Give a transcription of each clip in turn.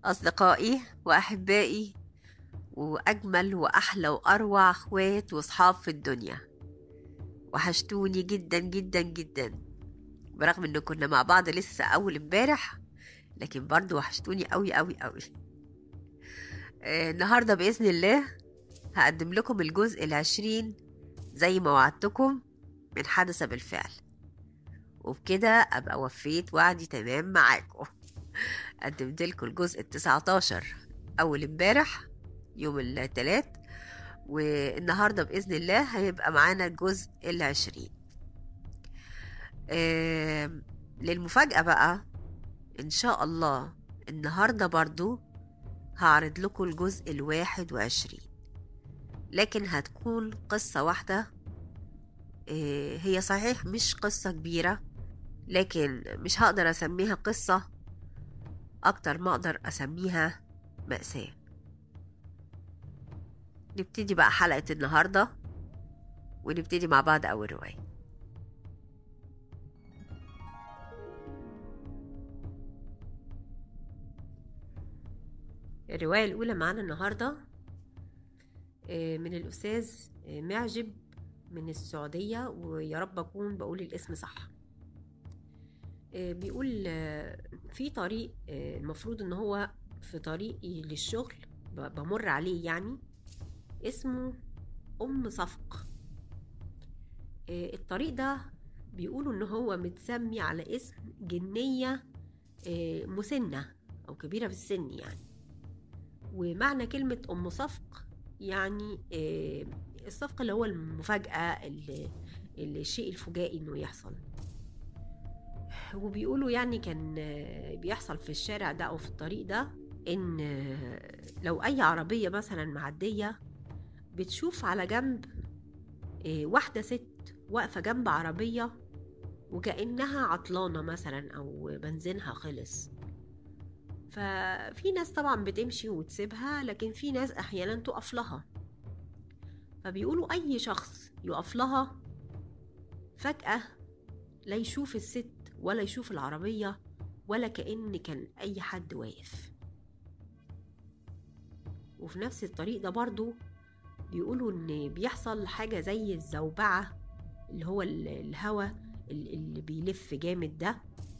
أصدقائي وأحبائي وأجمل وأحلى وأروع أخوات وأصحاب في الدنيا وحشتوني جدا جدا جدا برغم إن كنا مع بعض لسه أول امبارح لكن برضو وحشتوني أوي أوي أوي آه، النهاردة بإذن الله هقدم لكم الجزء العشرين زي ما وعدتكم من حدث بالفعل وبكده أبقى وفيت وعدي تمام معاكم قدمت لكم الجزء التسعتاشر أول امبارح يوم الثلاث والنهاردة بإذن الله هيبقى معانا الجزء العشرين آم، للمفاجأة بقى إن شاء الله النهاردة برضو هعرض لكم الجزء الواحد وعشرين لكن هتكون قصة واحدة آه، هي صحيح مش قصة كبيرة لكن مش هقدر أسميها قصة أكتر ما أقدر أسميها مأساة نبتدي بقى حلقة النهاردة ونبتدي مع بعض أول رواية الرواية الأولى معانا النهاردة آه، من الأستاذ آه، معجب من السعودية ويا رب أكون بقول الاسم صح آه، بيقول آه، في طريق آه، المفروض إن هو في طريقي للشغل ب- بمر عليه يعني اسمه أم صفق آه، الطريق ده بيقولوا إن هو متسمي على اسم جنية آه، مسنة أو كبيرة في السن يعني ومعنى كلمة أم صفق يعني آه، الصفقة اللي هو المفاجأة اللي اللي الشيء الفجائي إنه يحصل وبيقولوا يعني كان آه، بيحصل في الشارع ده أو في الطريق ده إن آه، لو أي عربية مثلا معدية بتشوف على جنب آه، واحدة ست واقفة جنب عربية وكأنها عطلانة مثلا أو بنزينها خلص ففي ناس طبعا بتمشي وتسيبها لكن في ناس أحيانا تقف لها فبيقولوا أي شخص يقف لها فجأة لا يشوف الست ولا يشوف العربية ولا كأن كان أي حد واقف وفي نفس الطريق ده برضو بيقولوا إن بيحصل حاجة زي الزوبعة اللي هو ال- الهوا ال- اللي بيلف جامد ده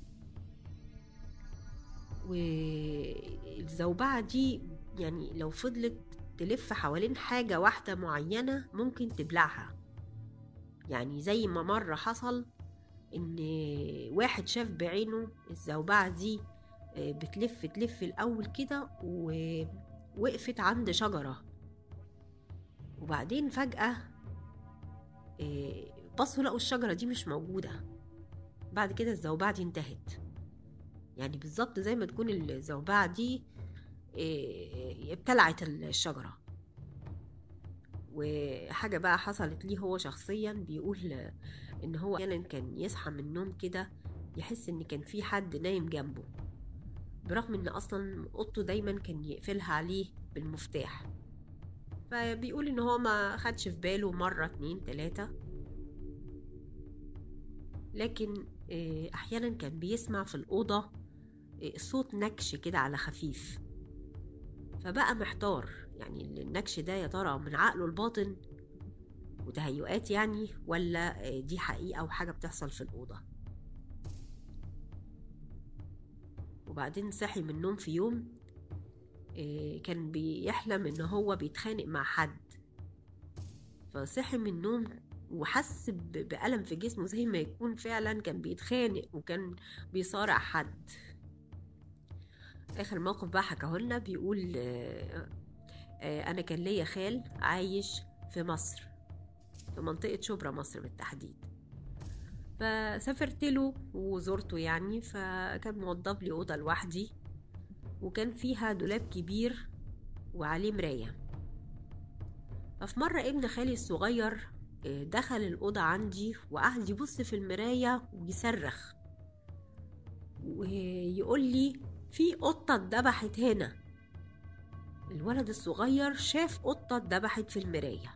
والزوبعة دي يعني لو فضلت تلف حوالين حاجة واحدة معينة ممكن تبلعها يعني زي ما مرة حصل إن واحد شاف بعينه الزوبعة دي آه، بتلف تلف الأول كده ووقفت عند شجرة وبعدين فجأة آه، بصوا لقوا الشجرة دي مش موجودة بعد كده الزوبعة دي انتهت يعني بالظبط زي ما تكون الزوبعة دي آه، ابتلعت الشجرة وحاجة بقى حصلت ليه هو شخصيا بيقول ان هو احيانا كان يصحى من النوم كده يحس ان كان في حد نايم جنبه برغم ان اصلا اوضته دايما كان يقفلها عليه بالمفتاح فبيقول ان هو ما خدش في باله مرة اتنين تلاتة لكن آه، احيانا كان بيسمع في الأوضة آه، صوت نكش كده على خفيف فبقى محتار يعني النكش ده يا ترى من عقله الباطن وتهيؤات يعني ولا آه، دي حقيقة وحاجة بتحصل في الأوضة وبعدين صحي من النوم في يوم آه، كان بيحلم ان هو بيتخانق مع حد فصحي من النوم وحس ب- بألم في جسمه زي ما يكون فعلا كان بيتخانق وكان بيصارع حد آخر موقف بقى حكاهولنا بيقول آه، آه، أنا كان ليا خال عايش في مصر في منطقة شبرا مصر بالتحديد فسافرت له وزرته يعني فكان موضب لي أوضة لوحدي وكان فيها دولاب كبير وعليه مراية ففي مرة ابن خالي الصغير آه، دخل الأوضة عندي وقعد يبص في المراية ويصرخ ويقول لي في قطة اتذبحت هنا الولد الصغير شاف قطة اتذبحت في المراية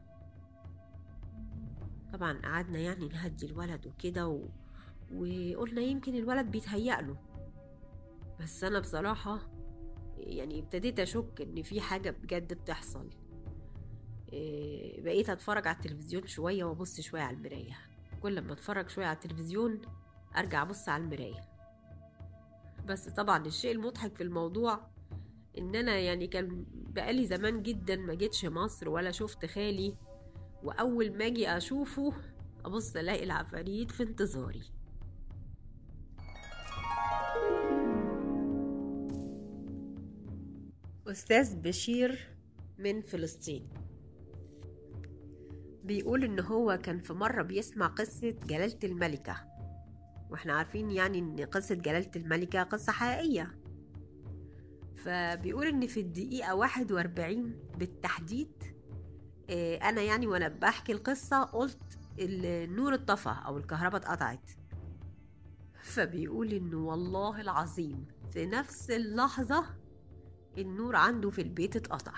طبعا قعدنا يعني نهدي الولد وكده و... وقلنا يمكن الولد بيتهيأ له بس أنا بصراحة يعني ابتديت اشك ان في حاجه بجد بتحصل إيه، بقيت اتفرج على التلفزيون شويه وابص شويه على المرايه كل ما اتفرج شويه على التلفزيون ارجع ابص على المرايه بس طبعا الشيء المضحك في الموضوع ان انا يعني كان بقالي زمان جدا ما جيتش مصر ولا شفت خالي واول ما اجي اشوفه ابص الاقي العفاريت في انتظاري أستاذ بشير من فلسطين بيقول إن هو كان في مرة بيسمع قصة جلالة الملكة واحنا عارفين يعني إن قصة جلالة الملكة قصة حقيقية فبيقول إن في الدقيقة واحد وأربعين بالتحديد آه، أنا يعني وأنا بحكي القصة قلت النور اتطفى أو الكهرباء اتقطعت فبيقول إنه والله العظيم في نفس اللحظة النور عنده في البيت اتقطع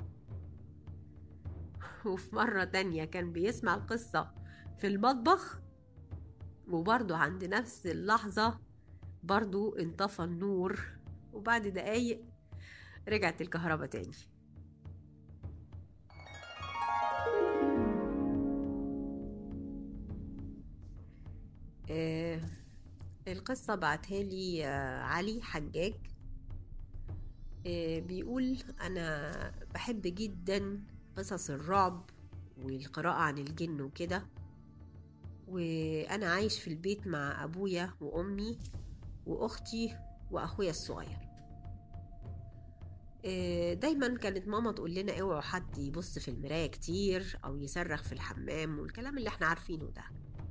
وفي مرة تانية كان بيسمع القصة في المطبخ وبرضه عند نفس اللحظة برضه انطفى النور وبعد دقايق رجعت الكهرباء تاني آه القصة بعتها لي آه علي حجاج آه بيقول أنا بحب جدا قصص الرعب والقراءة عن الجن وكده وأنا عايش في البيت مع أبويا وأمي وأختي وأخويا الصغير آه، دايما كانت ماما تقول لنا اوعوا حد يبص في المراية كتير أو يصرخ في الحمام والكلام اللي احنا عارفينه ده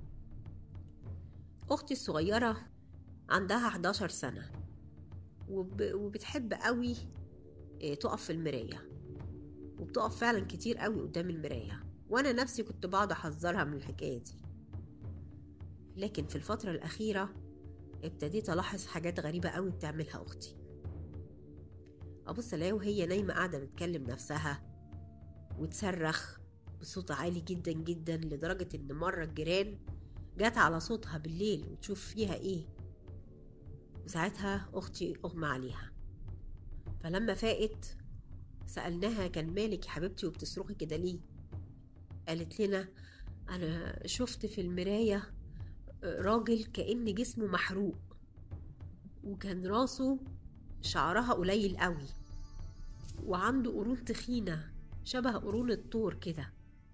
أختي الصغيرة عندها 11 سنة وب... وبتحب قوي آه، تقف في المراية وبتقف فعلا كتير قوي قدام المراية وأنا نفسي كنت بقعد أحذرها من الحكاية دي لكن في الفترة الأخيرة ابتديت ألاحظ حاجات غريبة قوي بتعملها أختي أبص ألاقيها وهي نايمة قاعدة بتكلم نفسها وتصرخ بصوت عالي جدا جدا لدرجة إن مرة الجيران جت على صوتها بالليل وتشوف فيها إيه وساعتها أختي أغمى عليها فلما فاقت سألناها كان مالك يا حبيبتي وبتصرخي كده ليه قالت لنا أنا شفت في المراية راجل كأن جسمه محروق وكان راسه شعرها قليل قوي وعنده قرون تخينة شبه قرون الطور كده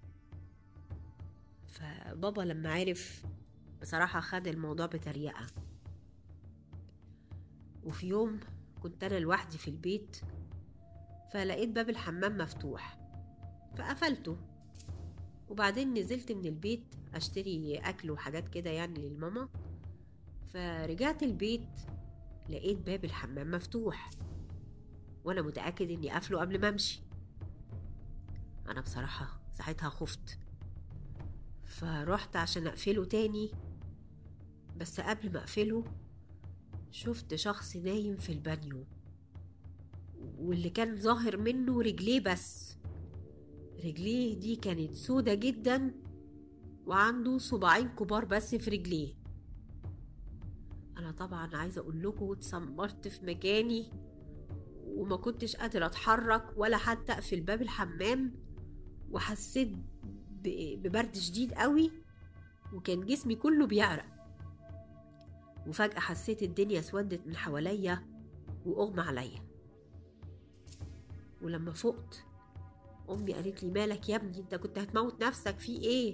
فبابا لما عرف بصراحة خد الموضوع بتريقة وفي يوم كنت أنا لوحدي في البيت فلقيت باب الحمام مفتوح فقفلته وبعدين نزلت من البيت اشتري اكل وحاجات كده يعني للماما فرجعت البيت لقيت باب الحمام مفتوح وانا متاكد اني قافله قبل ما امشي انا بصراحه ساعتها خفت فرحت عشان اقفله تاني بس قبل ما اقفله شفت شخص نايم في البانيو واللي كان ظاهر منه رجليه بس رجليه دي كانت سودة جدا وعنده صباعين كبار بس في رجليه انا طبعا عايزه اقول لكم اتسمرت في مكاني وما كنتش قادره اتحرك ولا حتى اقفل باب الحمام وحسيت ب- ببرد شديد قوي وكان جسمي كله بيعرق وفجأة حسيت الدنيا اسودت من حواليا وأغمى عليا ولما فقت أمي قالت لي مالك يا ابني انت كنت هتموت نفسك في ايه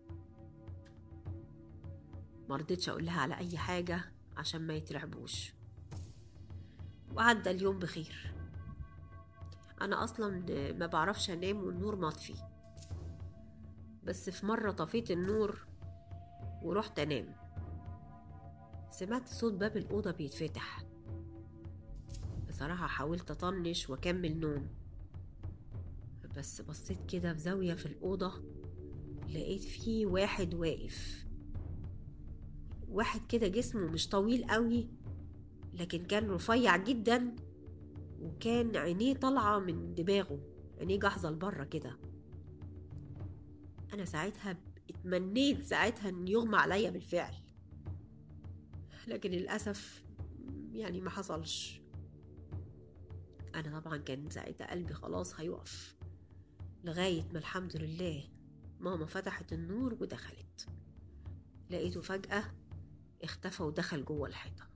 مرضتش اقول لها على اي حاجة عشان ما يترعبوش وعدى اليوم بخير انا اصلا ما بعرفش انام والنور مطفي بس في مرة طفيت النور ورحت انام سمعت صوت باب الأوضة بيتفتح بصراحة حاولت أطنش وأكمل نوم بس بصيت كده في زاوية في الأوضة لقيت فيه واحد واقف واحد كده جسمه مش طويل قوي لكن كان رفيع جدا وكان عينيه طالعة من دماغه عينيه جاحظة لبره كده أنا ساعتها اتمنيت ساعتها إن يغمى عليا بالفعل لكن للأسف يعني ما حصلش أنا طبعا كان ساعتها قلبي خلاص هيقف لغاية ما الحمد لله ماما فتحت النور ودخلت لقيته فجأة اختفى ودخل جوه الحيطة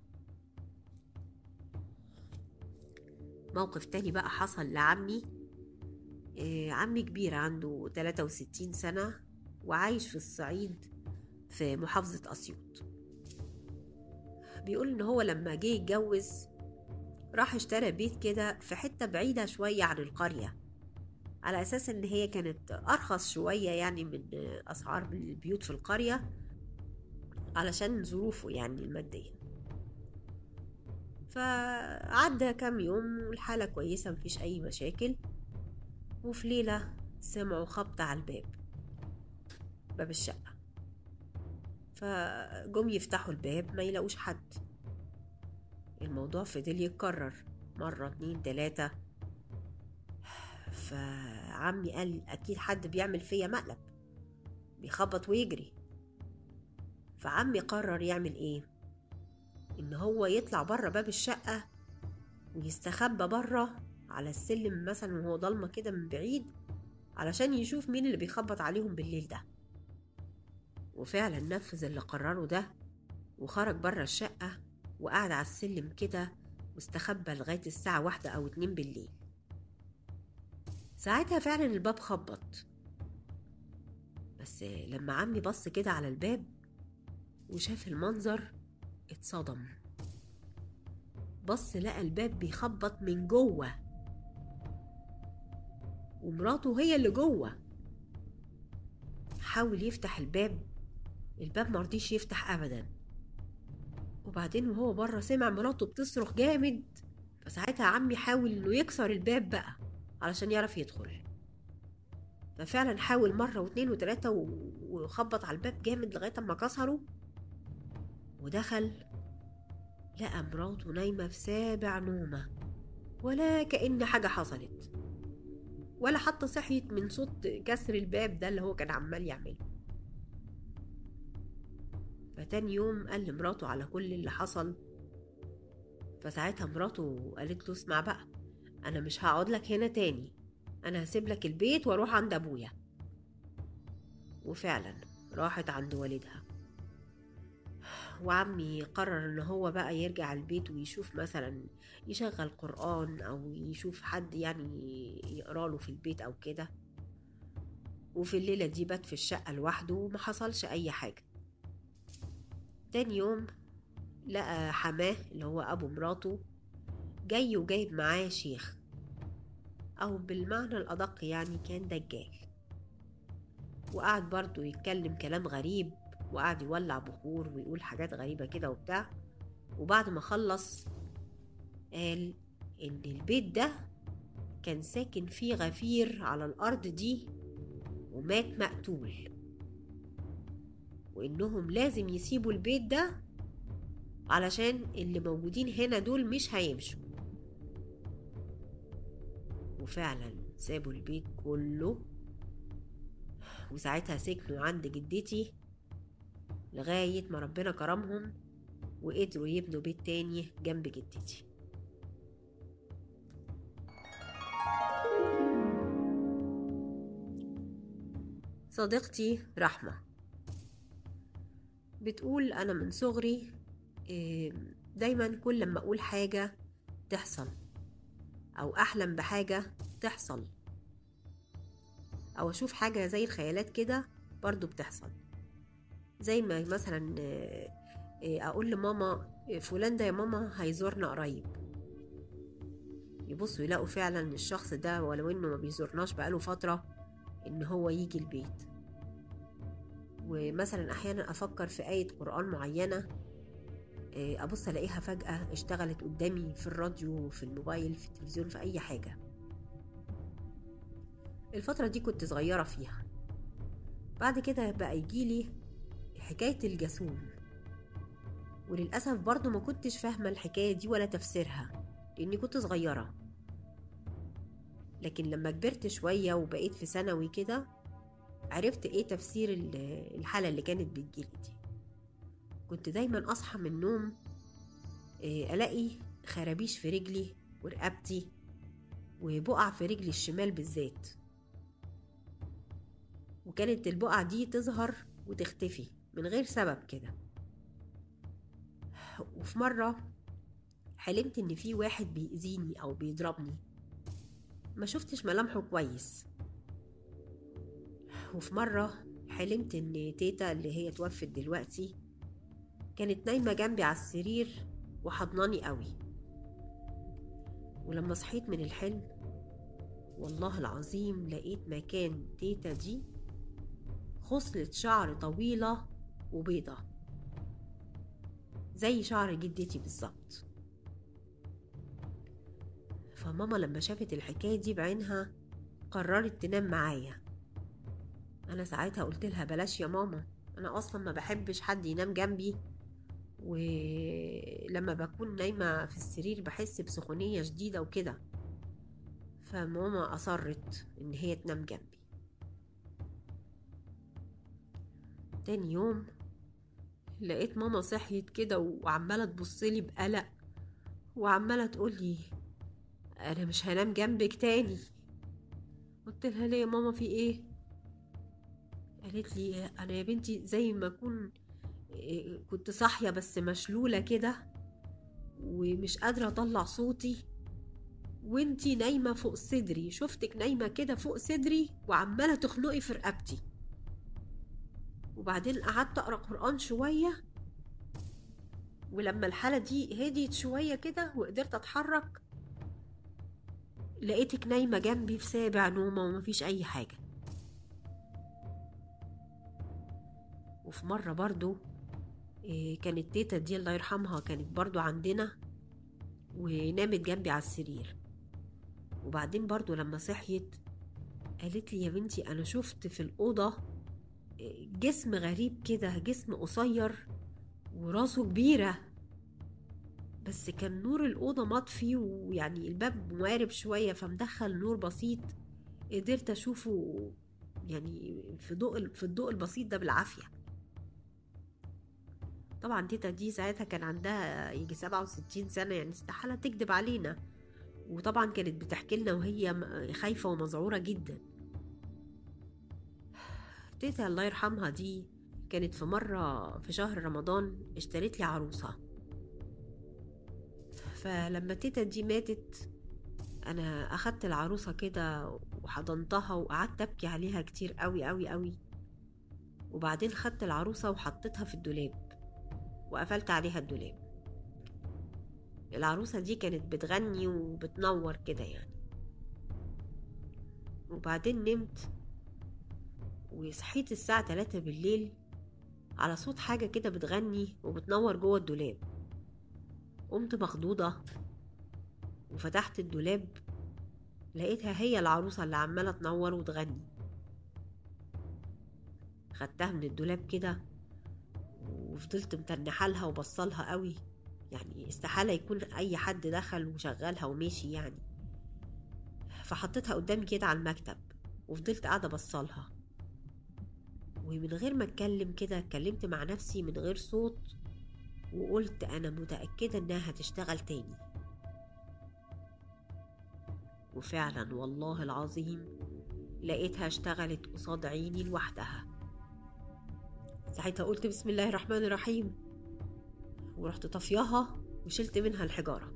موقف تاني بقى حصل لعمي آه، عمي كبير عنده 63 سنة وعايش في الصعيد في محافظة أسيوط بيقول إن هو لما جه يتجوز راح اشترى بيت كده في حتة بعيدة شوية عن القرية على أساس إن هي كانت أرخص شوية يعني من أسعار البيوت في القرية علشان ظروفه يعني المادية فعدى كام يوم والحالة كويسة مفيش أي مشاكل وفي ليلة سمعوا خبط على الباب باب الشقة فجم يفتحوا الباب ما يلاقوش حد الموضوع فضل يتكرر مرة اتنين تلاتة فعمي قال أكيد حد بيعمل فيا مقلب بيخبط ويجري فعمي قرر يعمل ايه ان هو يطلع بره باب الشقة ويستخبى بره على السلم مثلا وهو ضلمة كده من بعيد علشان يشوف مين اللي بيخبط عليهم بالليل ده وفعلا نفذ اللي قرره ده وخرج بره الشقة وقعد على السلم كده واستخبى لغاية الساعة واحدة أو اتنين بالليل ساعتها فعلا الباب خبط بس لما عمي بص كده على الباب وشاف المنظر اتصدم بص لقى الباب بيخبط من جوه ومراته هي اللي جوه حاول يفتح الباب الباب مرضيش يفتح ابدا وبعدين وهو بره سمع مراته بتصرخ جامد فساعتها عمي حاول انه يكسر الباب بقى علشان يعرف يدخل ففعلا حاول مرة واتنين وتلاتة وخبط على الباب جامد لغاية اما كسره ودخل لقى مراته نايمة في سابع نومة ولا كأن حاجة حصلت ولا حتى صحيت من صوت كسر الباب ده اللي هو كان عمال يعمله فتاني يوم قال لمراته على كل اللي حصل فساعتها مراته قالت له اسمع بقى انا مش هقعد لك هنا تاني انا هسيب لك البيت واروح عند ابويا وفعلا راحت عند والدها وعمي قرر ان هو بقى يرجع البيت ويشوف مثلا يشغل قرآن او يشوف حد يعني يقرا له في البيت او كده وفي الليلة دي بات في الشقة لوحده وما حصلش اي حاجة تاني يوم لقى حماه اللي هو ابو مراته جاي وجايب معاه شيخ او بالمعنى الادق يعني كان دجال وقعد برضه يتكلم كلام غريب وقعد يولع بخور ويقول حاجات غريبة كده وبتاع وبعد ما خلص قال إن البيت ده كان ساكن فيه غفير على الأرض دي ومات مقتول وإنهم لازم يسيبوا البيت ده علشان اللي موجودين هنا دول مش هيمشوا وفعلا سابوا البيت كله وساعتها سكنوا عند جدتي لغاية ما ربنا كرمهم وقدروا يبنوا بيت تاني جنب جدتي صديقتي رحمة بتقول أنا من صغري دايما كل لما أقول حاجة تحصل أو أحلم بحاجة تحصل أو أشوف حاجة زي الخيالات كده برضو بتحصل زي ما مثلا اقول لماما فلان ده يا ماما هيزورنا قريب يبصوا يلاقوا فعلا الشخص ده ولو انه ما بيزورناش بقاله فترة ان هو يجي البيت ومثلا احيانا افكر في آية قرآن معينة ابص الاقيها فجأة اشتغلت قدامي في الراديو في الموبايل في التلفزيون في اي حاجة الفترة دي كنت صغيرة فيها بعد كده بقى يجيلي حكاية الجاسوم وللأسف برضو ما كنتش فاهمة الحكاية دي ولا تفسيرها لأني كنت صغيرة لكن لما كبرت شوية وبقيت في ثانوي كده عرفت ايه تفسير الحالة اللي كانت بتجيلي دي كنت دايما أصحى من النوم ألاقي خرابيش في رجلي ورقبتي وبقع في رجلي الشمال بالذات وكانت البقع دي تظهر وتختفي من غير سبب كده وفي مرة حلمت إن في واحد بيأذيني أو بيضربني ما شفتش ملامحه كويس وفي مرة حلمت إن تيتا اللي هي توفت دلوقتي كانت نايمة جنبي على السرير وحضناني قوي ولما صحيت من الحلم والله العظيم لقيت مكان تيتا دي خصلة شعر طويلة وبيضة زي شعر جدتي بالظبط فماما لما شافت الحكاية دي بعينها قررت تنام معايا أنا ساعتها قلت لها بلاش يا ماما أنا أصلا ما بحبش حد ينام جنبي ولما بكون نايمة في السرير بحس بسخونية شديدة وكده فماما أصرت إن هي تنام جنبي تاني يوم لقيت ماما صحيت كده وعمالة تبصلي بقلق وعمالة تقولي أنا مش هنام جنبك تاني قلت لها ليه يا ماما في ايه قالت لي انا يا بنتي زي ما اكون كنت صاحية بس مشلولة كده ومش قادرة اطلع صوتي وانتي نايمة فوق صدري شفتك نايمة كده فوق صدري وعمالة تخنقي في رقبتي وبعدين قعدت اقرا قران شويه ولما الحاله دي هديت شويه كده وقدرت اتحرك لقيتك نايمه جنبي في سابع نومه ومفيش اي حاجه وفي مره برضو كانت تيتا دي الله يرحمها كانت برضو عندنا ونامت جنبي على السرير وبعدين برضو لما صحيت قالت لي يا بنتي انا شفت في الاوضه جسم غريب كده جسم قصير وراسه كبيرة بس كان نور الأوضة مطفي ويعني الباب موارب شوية فمدخل نور بسيط قدرت أشوفه يعني في ضوء في الضوء البسيط ده بالعافية طبعا تيتا دي ساعتها كان عندها يجي سبعة وستين سنة يعني استحالة تكذب علينا وطبعا كانت بتحكي لنا وهي خايفة ومذعورة جدا تيتا الله يرحمها دي كانت في مرة في شهر رمضان اشترت لي عروسة فلما تيتا دي ماتت أنا أخدت العروسة كده وحضنتها وقعدت أبكي عليها كتير قوي قوي قوي وبعدين خدت العروسة وحطيتها في الدولاب وقفلت عليها الدولاب العروسة دي كانت بتغني وبتنور كده يعني وبعدين نمت وصحيت الساعة تلاتة بالليل على صوت حاجة كده بتغني وبتنور جوه الدولاب قمت مخضوضة وفتحت الدولاب لقيتها هي العروسة اللي عمالة تنور وتغني خدتها من الدولاب كده وفضلت متنحة لها وبصلها قوي يعني استحالة يكون أي حد دخل وشغلها ومشي يعني فحطيتها قدامي كده على المكتب وفضلت قاعدة بصلها ومن غير ما اتكلم كده اتكلمت مع نفسي من غير صوت وقلت انا متأكدة انها هتشتغل تاني وفعلا والله العظيم لقيتها اشتغلت قصاد عيني لوحدها ساعتها قلت بسم الله الرحمن الرحيم ورحت طفياها وشلت منها الحجارة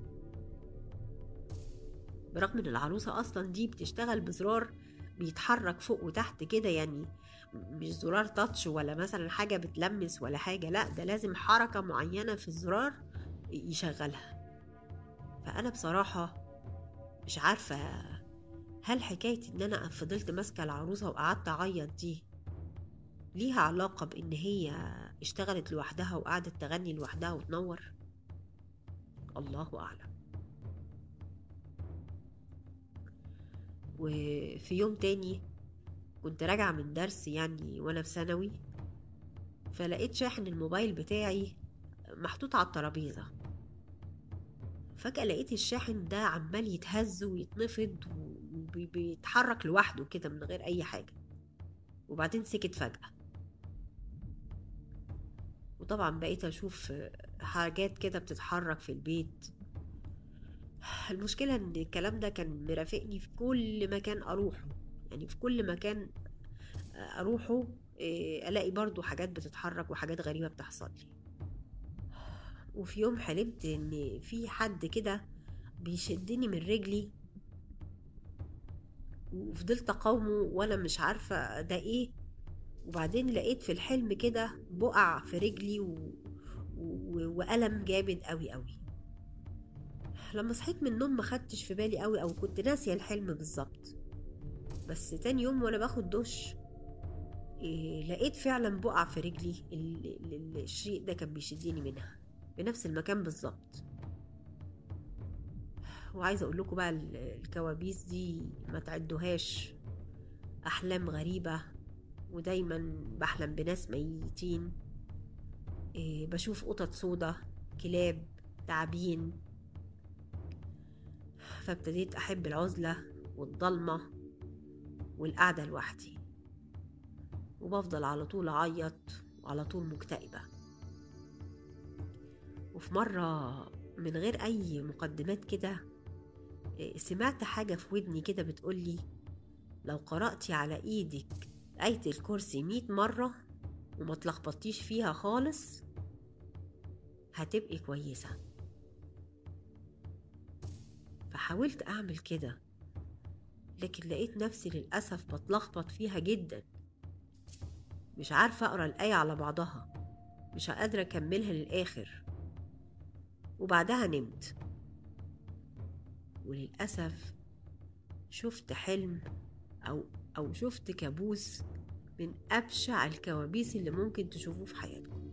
برغم ان العروسة اصلا دي بتشتغل بزرار بيتحرك فوق وتحت كده يعني مش زرار تاتش ولا مثلا حاجة بتلمس ولا حاجة لا ده لازم حركة معينة في الزرار يشغلها فأنا بصراحة مش عارفة هل حكاية إن أنا فضلت ماسكة العروسة وقعدت أعيط دي ليها علاقة بإن هي اشتغلت لوحدها وقعدت تغني لوحدها وتنور الله أعلم وفي يوم تاني كنت راجعة من درس يعني وأنا في ثانوي فلقيت شاحن الموبايل بتاعي محطوط على الترابيزة فجأة لقيت الشاحن ده عمال يتهز ويتنفض وبيتحرك لوحده كده من غير أي حاجة وبعدين سكت فجأة وطبعا بقيت أشوف حاجات كده بتتحرك في البيت المشكلة ان الكلام ده كان مرافقني في كل مكان اروحه يعني في كل مكان اروحه إيه، الاقي برضو حاجات بتتحرك وحاجات غريبة بتحصل لي وفي يوم حلمت ان في حد كده بيشدني من رجلي وفضلت اقاومه وانا مش عارفة ده ايه وبعدين لقيت في الحلم كده بقع في رجلي و... و... وألم جامد قوي قوي لما صحيت من النوم ما خدتش في بالي قوي او كنت ناسية الحلم بالظبط بس تاني يوم وانا باخد دش إيه لقيت فعلا بقع في رجلي ال- ال- الشيء ده كان بيشدني منها بنفس المكان بالظبط وعايزه اقول لكم بقى ال- الكوابيس دي ما تعدوهاش احلام غريبه ودايما بحلم بناس ميتين إيه بشوف قطط سودا كلاب تعابين فابتديت احب العزله والضلمه والقعده لوحدي وبفضل على طول اعيط وعلى طول مكتئبه وفي مره من غير اي مقدمات كده إيه، سمعت حاجه في ودني كده بتقولي لو قرأتي على ايدك آية الكرسي مية مرة وما تلخبطيش فيها خالص هتبقي كويسة فحاولت أعمل كده لكن لقيت نفسي للأسف بتلخبط فيها جدا مش عارفة أقرأ الآية على بعضها مش قادرة أكملها للآخر وبعدها نمت وللأسف شفت حلم أو أو شفت كابوس من أبشع الكوابيس اللي ممكن تشوفوه في حياتكم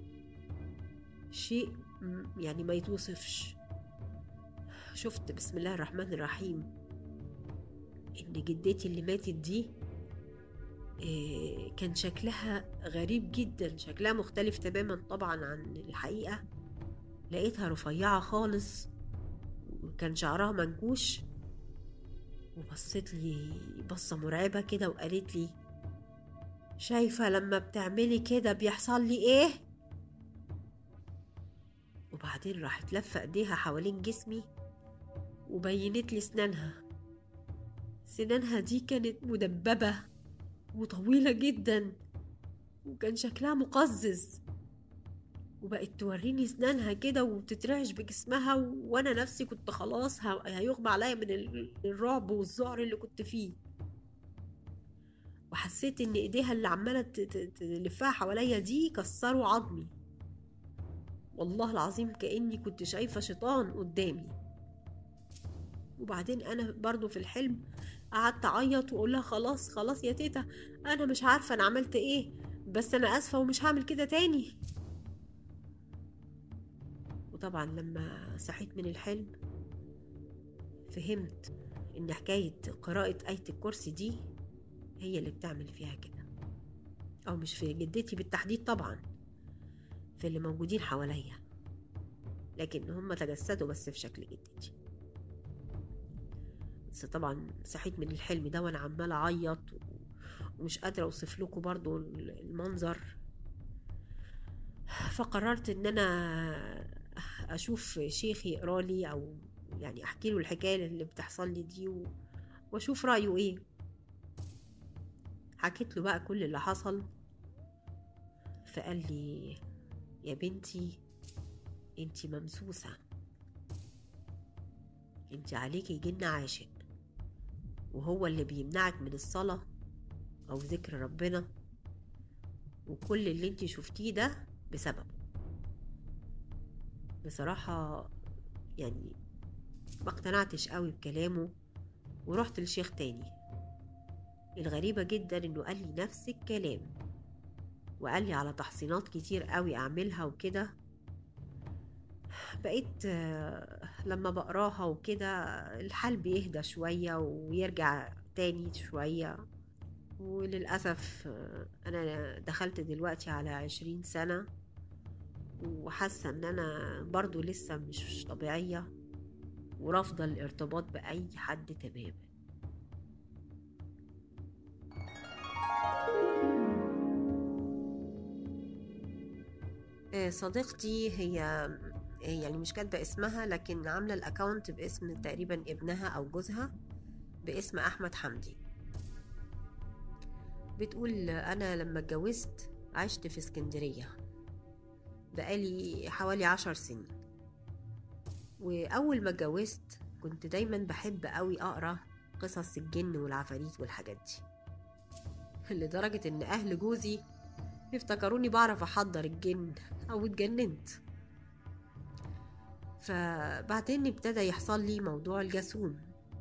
شيء م- يعني ما يتوصفش شفت بسم الله الرحمن الرحيم إن جدتي اللي ماتت دي إيه، كان شكلها غريب جدا شكلها مختلف تماما طبعا عن الحقيقة لقيتها رفيعة خالص وكان شعرها منكوش وبصت لي بصة مرعبة كده وقالت لي شايفة لما بتعملي كده بيحصل لي ايه وبعدين راحت لفة ايديها حوالين جسمي وبينت لي سنانها سنانها دي كانت مدببة وطويلة جدا وكان شكلها مقزز وبقت توريني سنانها كده وتترعش بجسمها وانا نفسي كنت خلاص ه- هيغمى عليا من ال- الرعب والذعر اللي كنت فيه وحسيت ان ايديها اللي عماله ت- ت- تلفها حواليا دي كسروا عظمي والله العظيم كاني كنت شايفه شيطان قدامي وبعدين انا برضو في الحلم قعدت اعيط واقول لها خلاص خلاص يا تيتا انا مش عارفه انا عملت ايه بس انا اسفه ومش هعمل كده تاني وطبعا لما صحيت من الحلم فهمت ان حكايه قراءه ايه الكرسي دي هي اللي بتعمل فيها كده او مش في جدتي بالتحديد طبعا في اللي موجودين حواليا لكن هم تجسدوا بس في شكل جدتي بس طبعا صحيت من الحلم ده وانا عماله اعيط و- ومش قادره اوصف لكم برضو المنظر فقررت ان انا اشوف شيخ يقرا لي او يعني احكي له الحكايه اللي بتحصل لي دي و... واشوف رايه ايه حكيت له بقى كل اللي حصل فقال لي يا بنتي انتي ممسوسه انتي عليكي جن عاشق وهو اللي بيمنعك من الصلاه او ذكر ربنا وكل اللي انتي شفتيه ده بسببه بصراحة يعني ما اقتنعتش قوي بكلامه ورحت لشيخ تاني الغريبة جدا انه قال لي نفس الكلام وقال لي على تحصينات كتير قوي اعملها وكده بقيت آه، لما بقراها وكده الحال بيهدى شوية ويرجع تاني شوية وللأسف آه، أنا دخلت دلوقتي على عشرين سنة وحاسة ان انا برضو لسه مش طبيعية ورافضة الارتباط بأي حد تماما آه، صديقتي هي يعني مش كاتبة اسمها لكن عاملة الأكاونت باسم تقريبا ابنها أو جوزها باسم أحمد حمدي بتقول أنا لما اتجوزت عشت في اسكندرية بقالي حوالي عشر سنين وأول ما اتجوزت كنت دايما بحب قوي أقرأ قصص الجن والعفاريت والحاجات دي لدرجة إن أهل جوزي افتكروني بعرف أحضر الجن أو اتجننت فبعدين ابتدى يحصل لي موضوع الجاسوم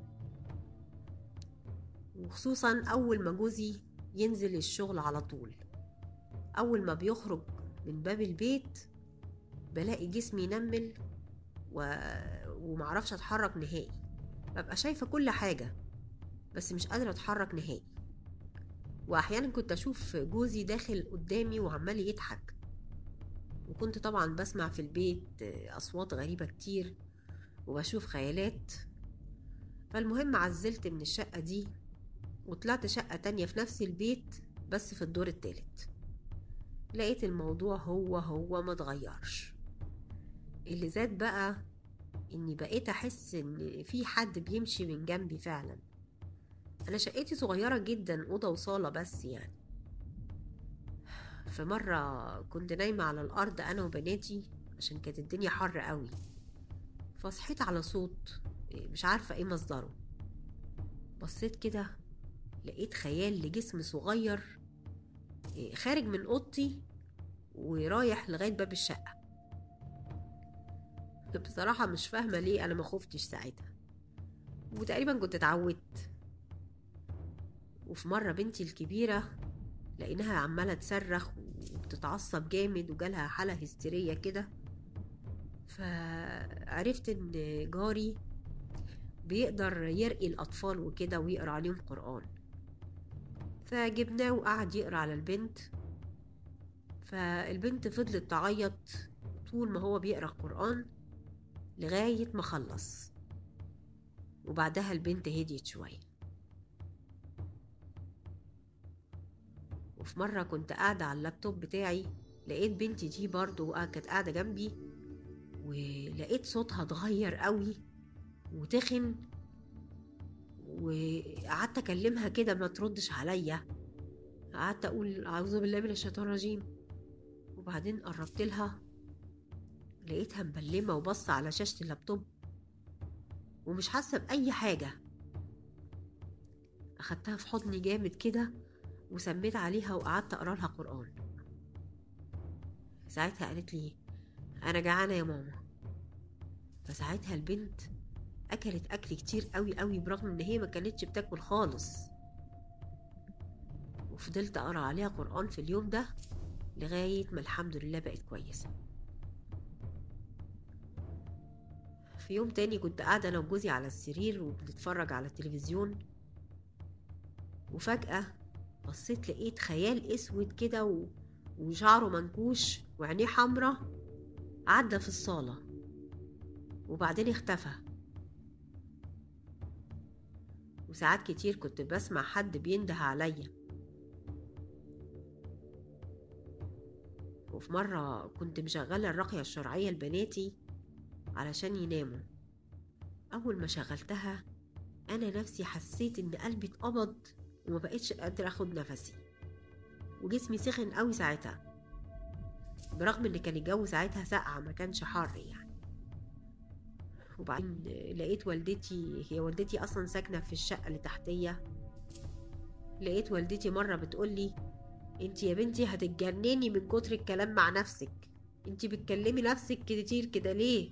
وخصوصا أول ما جوزي ينزل الشغل على طول أول ما بيخرج من باب البيت بلاقي جسمي ينمل و... ومعرفش أتحرك نهائي ببقى شايفة كل حاجة بس مش قادرة أتحرك نهائي وأحيانا كنت أشوف جوزي داخل قدامي وعمال يضحك وكنت طبعا بسمع في البيت أصوات غريبة كتير وبشوف خيالات فالمهم عزلت من الشقة دي وطلعت شقة تانية في نفس البيت بس في الدور التالت لقيت الموضوع هو هو متغيرش اللي زاد بقى اني بقيت احس ان في حد بيمشي من جنبي فعلا انا شقتي صغيرة جدا اوضة وصالة بس يعني في مرة كنت نايمة على الأرض أنا وبناتي عشان كانت الدنيا حر قوي فصحيت على صوت مش عارفة ايه مصدره بصيت كده لقيت خيال لجسم صغير خارج من أوضتي ورايح لغاية باب الشقة بصراحة مش فاهمة ليه أنا ما خفتش ساعتها وتقريبا كنت اتعودت وفي مرة بنتي الكبيرة لقيناها عمالة تصرخ وبتتعصب جامد وجالها حالة هستيرية كده فعرفت ان جاري بيقدر يرقي الأطفال وكده ويقرأ عليهم قرآن فجبناه وقعد يقرأ على البنت فالبنت فضلت تعيط طول ما هو بيقرأ قرآن لغاية ما خلص وبعدها البنت هديت شوية وفي مرة كنت قاعدة على اللابتوب بتاعي لقيت بنتي دي برضو كانت قاعدة جنبي ولقيت صوتها اتغير قوي وتخن وقعدت اكلمها كده ما تردش عليا قعدت اقول اعوذ بالله من الشيطان الرجيم وبعدين قربت لها لقيتها مبلمه وبص على شاشه اللابتوب ومش حاسه باي حاجه اخدتها في حضني جامد كده وسميت عليها وقعدت اقرا لها قران ساعتها قالت لي انا جعانه يا ماما فساعتها البنت اكلت اكل كتير قوي قوي برغم ان هي ما كانتش بتاكل خالص وفضلت اقرا عليها قران في اليوم ده لغايه ما الحمد لله بقت كويسه في يوم تاني كنت قاعدة أنا وجوزي على السرير وبنتفرج على التلفزيون وفجأة بصيت لقيت خيال أسود كده و... وشعره منكوش وعينيه حمرة عدى في الصالة وبعدين اختفى وساعات كتير كنت بسمع حد بينده عليا وفي مرة كنت مشغلة الرقية الشرعية لبناتي علشان يناموا أول ما شغلتها أنا نفسي حسيت إن قلبي اتقبض وما بقتش قادرة أخد نفسي وجسمي سخن قوي ساعتها برغم إن كان الجو ساعتها ساقعة ما كانش حر يعني وبعدين لقيت والدتي هي والدتي أصلا ساكنة في الشقة اللي تحتية لقيت والدتي مرة بتقولي انت يا بنتي هتتجنني من كتر الكلام مع نفسك انت بتكلمي نفسك كتير كده ليه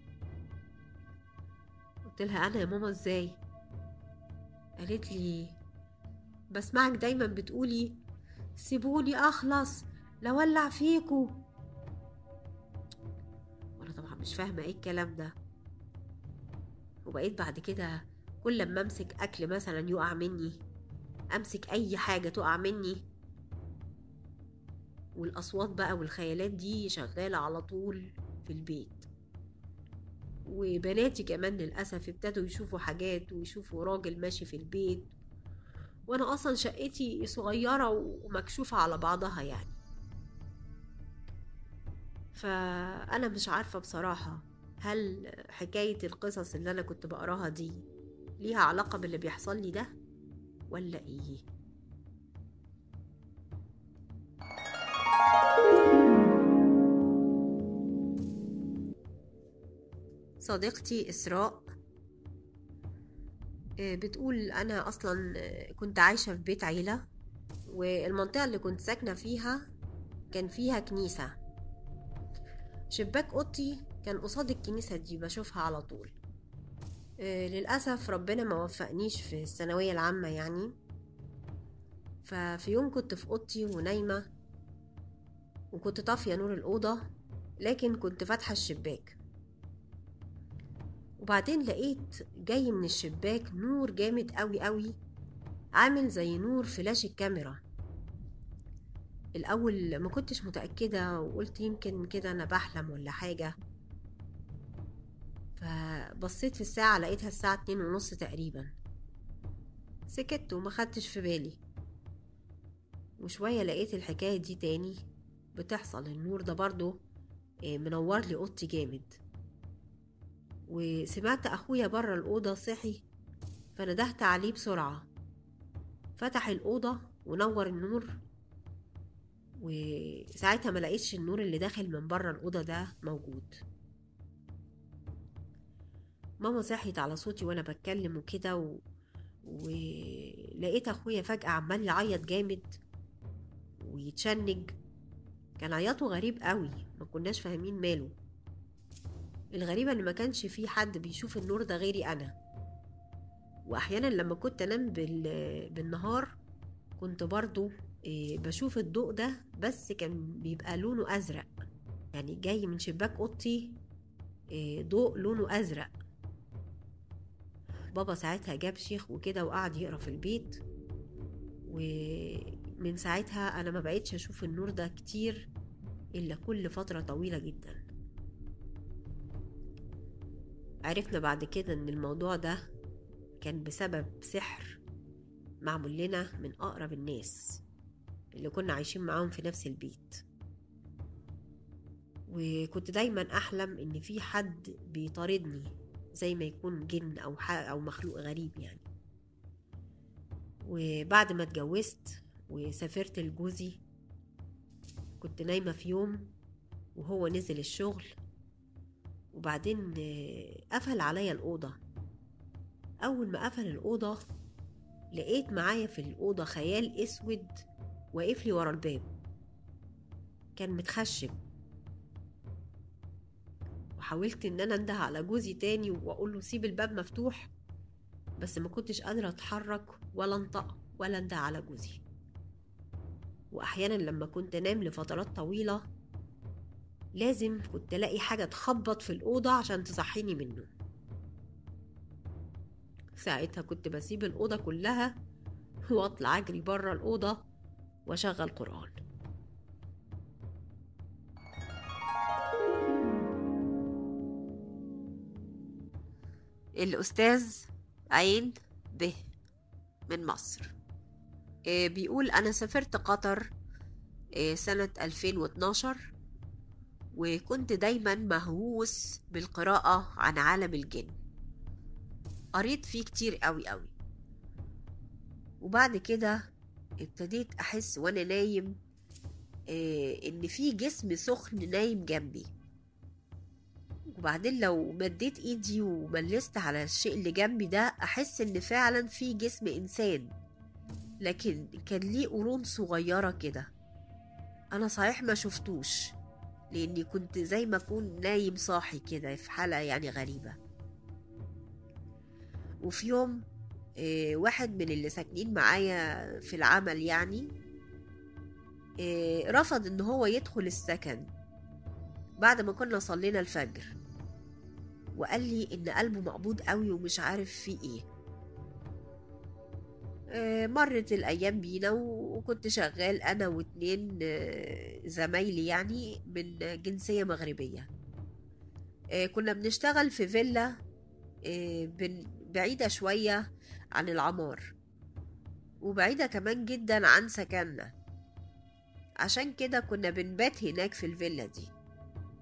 قلت لها انا يا ماما ازاي قالت لي بسمعك دايما بتقولي سيبوني اخلص لولع فيكو وانا طبعا مش فاهمه ايه الكلام ده وبقيت بعد كده كل لما امسك اكل مثلا يقع مني امسك اي حاجه تقع مني والاصوات بقى والخيالات دي شغاله على طول في البيت وبناتي كمان للاسف ابتدوا يشوفوا حاجات ويشوفوا راجل ماشي في البيت وانا اصلا شقتي صغيره ومكشوفه على بعضها يعني فأنا مش عارفة بصراحة هل حكاية القصص اللي أنا كنت بقراها دي ليها علاقة باللي بيحصل لي ده ولا إيه؟ صديقتي إسراء آه، بتقول أنا أصلا آه، كنت عايشة في بيت عيلة والمنطقة اللي كنت ساكنة فيها كان فيها كنيسة شباك أوضتي كان قصاد الكنيسة دي بشوفها على طول آه، للأسف ربنا ما وفقنيش في الثانوية العامة يعني ففي يوم كنت في أوضتي ونايمة وكنت طافية نور الأوضة لكن كنت فاتحة الشباك وبعدين لقيت جاي من الشباك نور جامد قوي قوي عامل زي نور فلاش الكاميرا الأول ما كنتش متأكدة وقلت يمكن كده أنا بحلم ولا حاجة فبصيت في الساعة لقيتها الساعة اتنين ونص تقريبا سكت وما خدتش في بالي وشوية لقيت الحكاية دي تاني بتحصل النور ده برضو آه، منور لي اوضتي جامد وسمعت اخويا بره الاوضه صحي فندهت عليه بسرعه فتح الاوضه ونور النور وساعتها ما لقيتش النور اللي داخل من بره الاوضه ده موجود ماما صحيت على صوتي وانا بتكلم وكده و... ولقيت اخويا فجاه عمال يعيط جامد ويتشنج كان عياطه غريب قوي ما كناش فاهمين ماله الغريبة ان ما كانش في حد بيشوف النور ده غيري انا واحيانا لما كنت انام بال... بالنهار كنت برضو إيه، بشوف الضوء ده بس كان بيبقى لونه ازرق يعني جاي من شباك اوضتي إيه، ضوء لونه ازرق بابا ساعتها جاب شيخ وكده وقعد يقرا في البيت ومن ساعتها انا ما بقيتش اشوف النور ده كتير الا كل فتره طويله جدا عرفنا بعد كده ان الموضوع ده كان بسبب سحر معمول لنا من اقرب الناس اللي كنا عايشين معاهم في نفس البيت وكنت دايما احلم ان في حد بيطاردني زي ما يكون جن او او مخلوق غريب يعني وبعد ما اتجوزت وسافرت لجوزي كنت نايمة في يوم وهو نزل الشغل وبعدين قفل عليا الأوضة أول ما قفل الأوضة لقيت معايا في الأوضة خيال أسود واقف لي ورا الباب كان متخشب وحاولت ان انا انده على جوزي تاني واقول له سيب الباب مفتوح بس ما كنتش قادرة اتحرك ولا انطق ولا انده على جوزي واحيانا لما كنت انام لفترات طويلة لازم كنت الاقي حاجة تخبط في الأوضة عشان تصحيني منه ساعتها كنت بسيب الأوضة كلها واطلع اجري بره الأوضة واشغل قرآن الأستاذ عين به من مصر آه، بيقول أنا سافرت قطر آه، سنة 2012 وكنت دايما مهووس بالقراءة عن عالم الجن قريت فيه كتير قوي قوي وبعد كده ابتديت أحس وأنا نايم آه، إن في جسم سخن نايم جنبي وبعدين لو مديت ايدي وملست على الشيء اللي جنبي ده احس ان فعلا في جسم انسان لكن كان ليه قرون صغيرة كده انا صحيح ما شفتوش لاني كنت زي ما اكون نايم صاحي كده في حالة يعني غريبة وفي يوم آه، واحد من اللي ساكنين معايا في العمل يعني آه، رفض ان هو يدخل السكن بعد ما كنا صلينا الفجر وقال لي ان قلبه مقبوض قوي ومش عارف فيه ايه آه، مرت الايام بينا وكنت شغال انا واتنين آه، زمايلي يعني من جنسية مغربية آه، كنا بنشتغل في فيلا بن- بعيدة شوية عن العمار وبعيدة كمان جدا عن سكننا عشان كده كنا بنبات هناك في الفيلا دي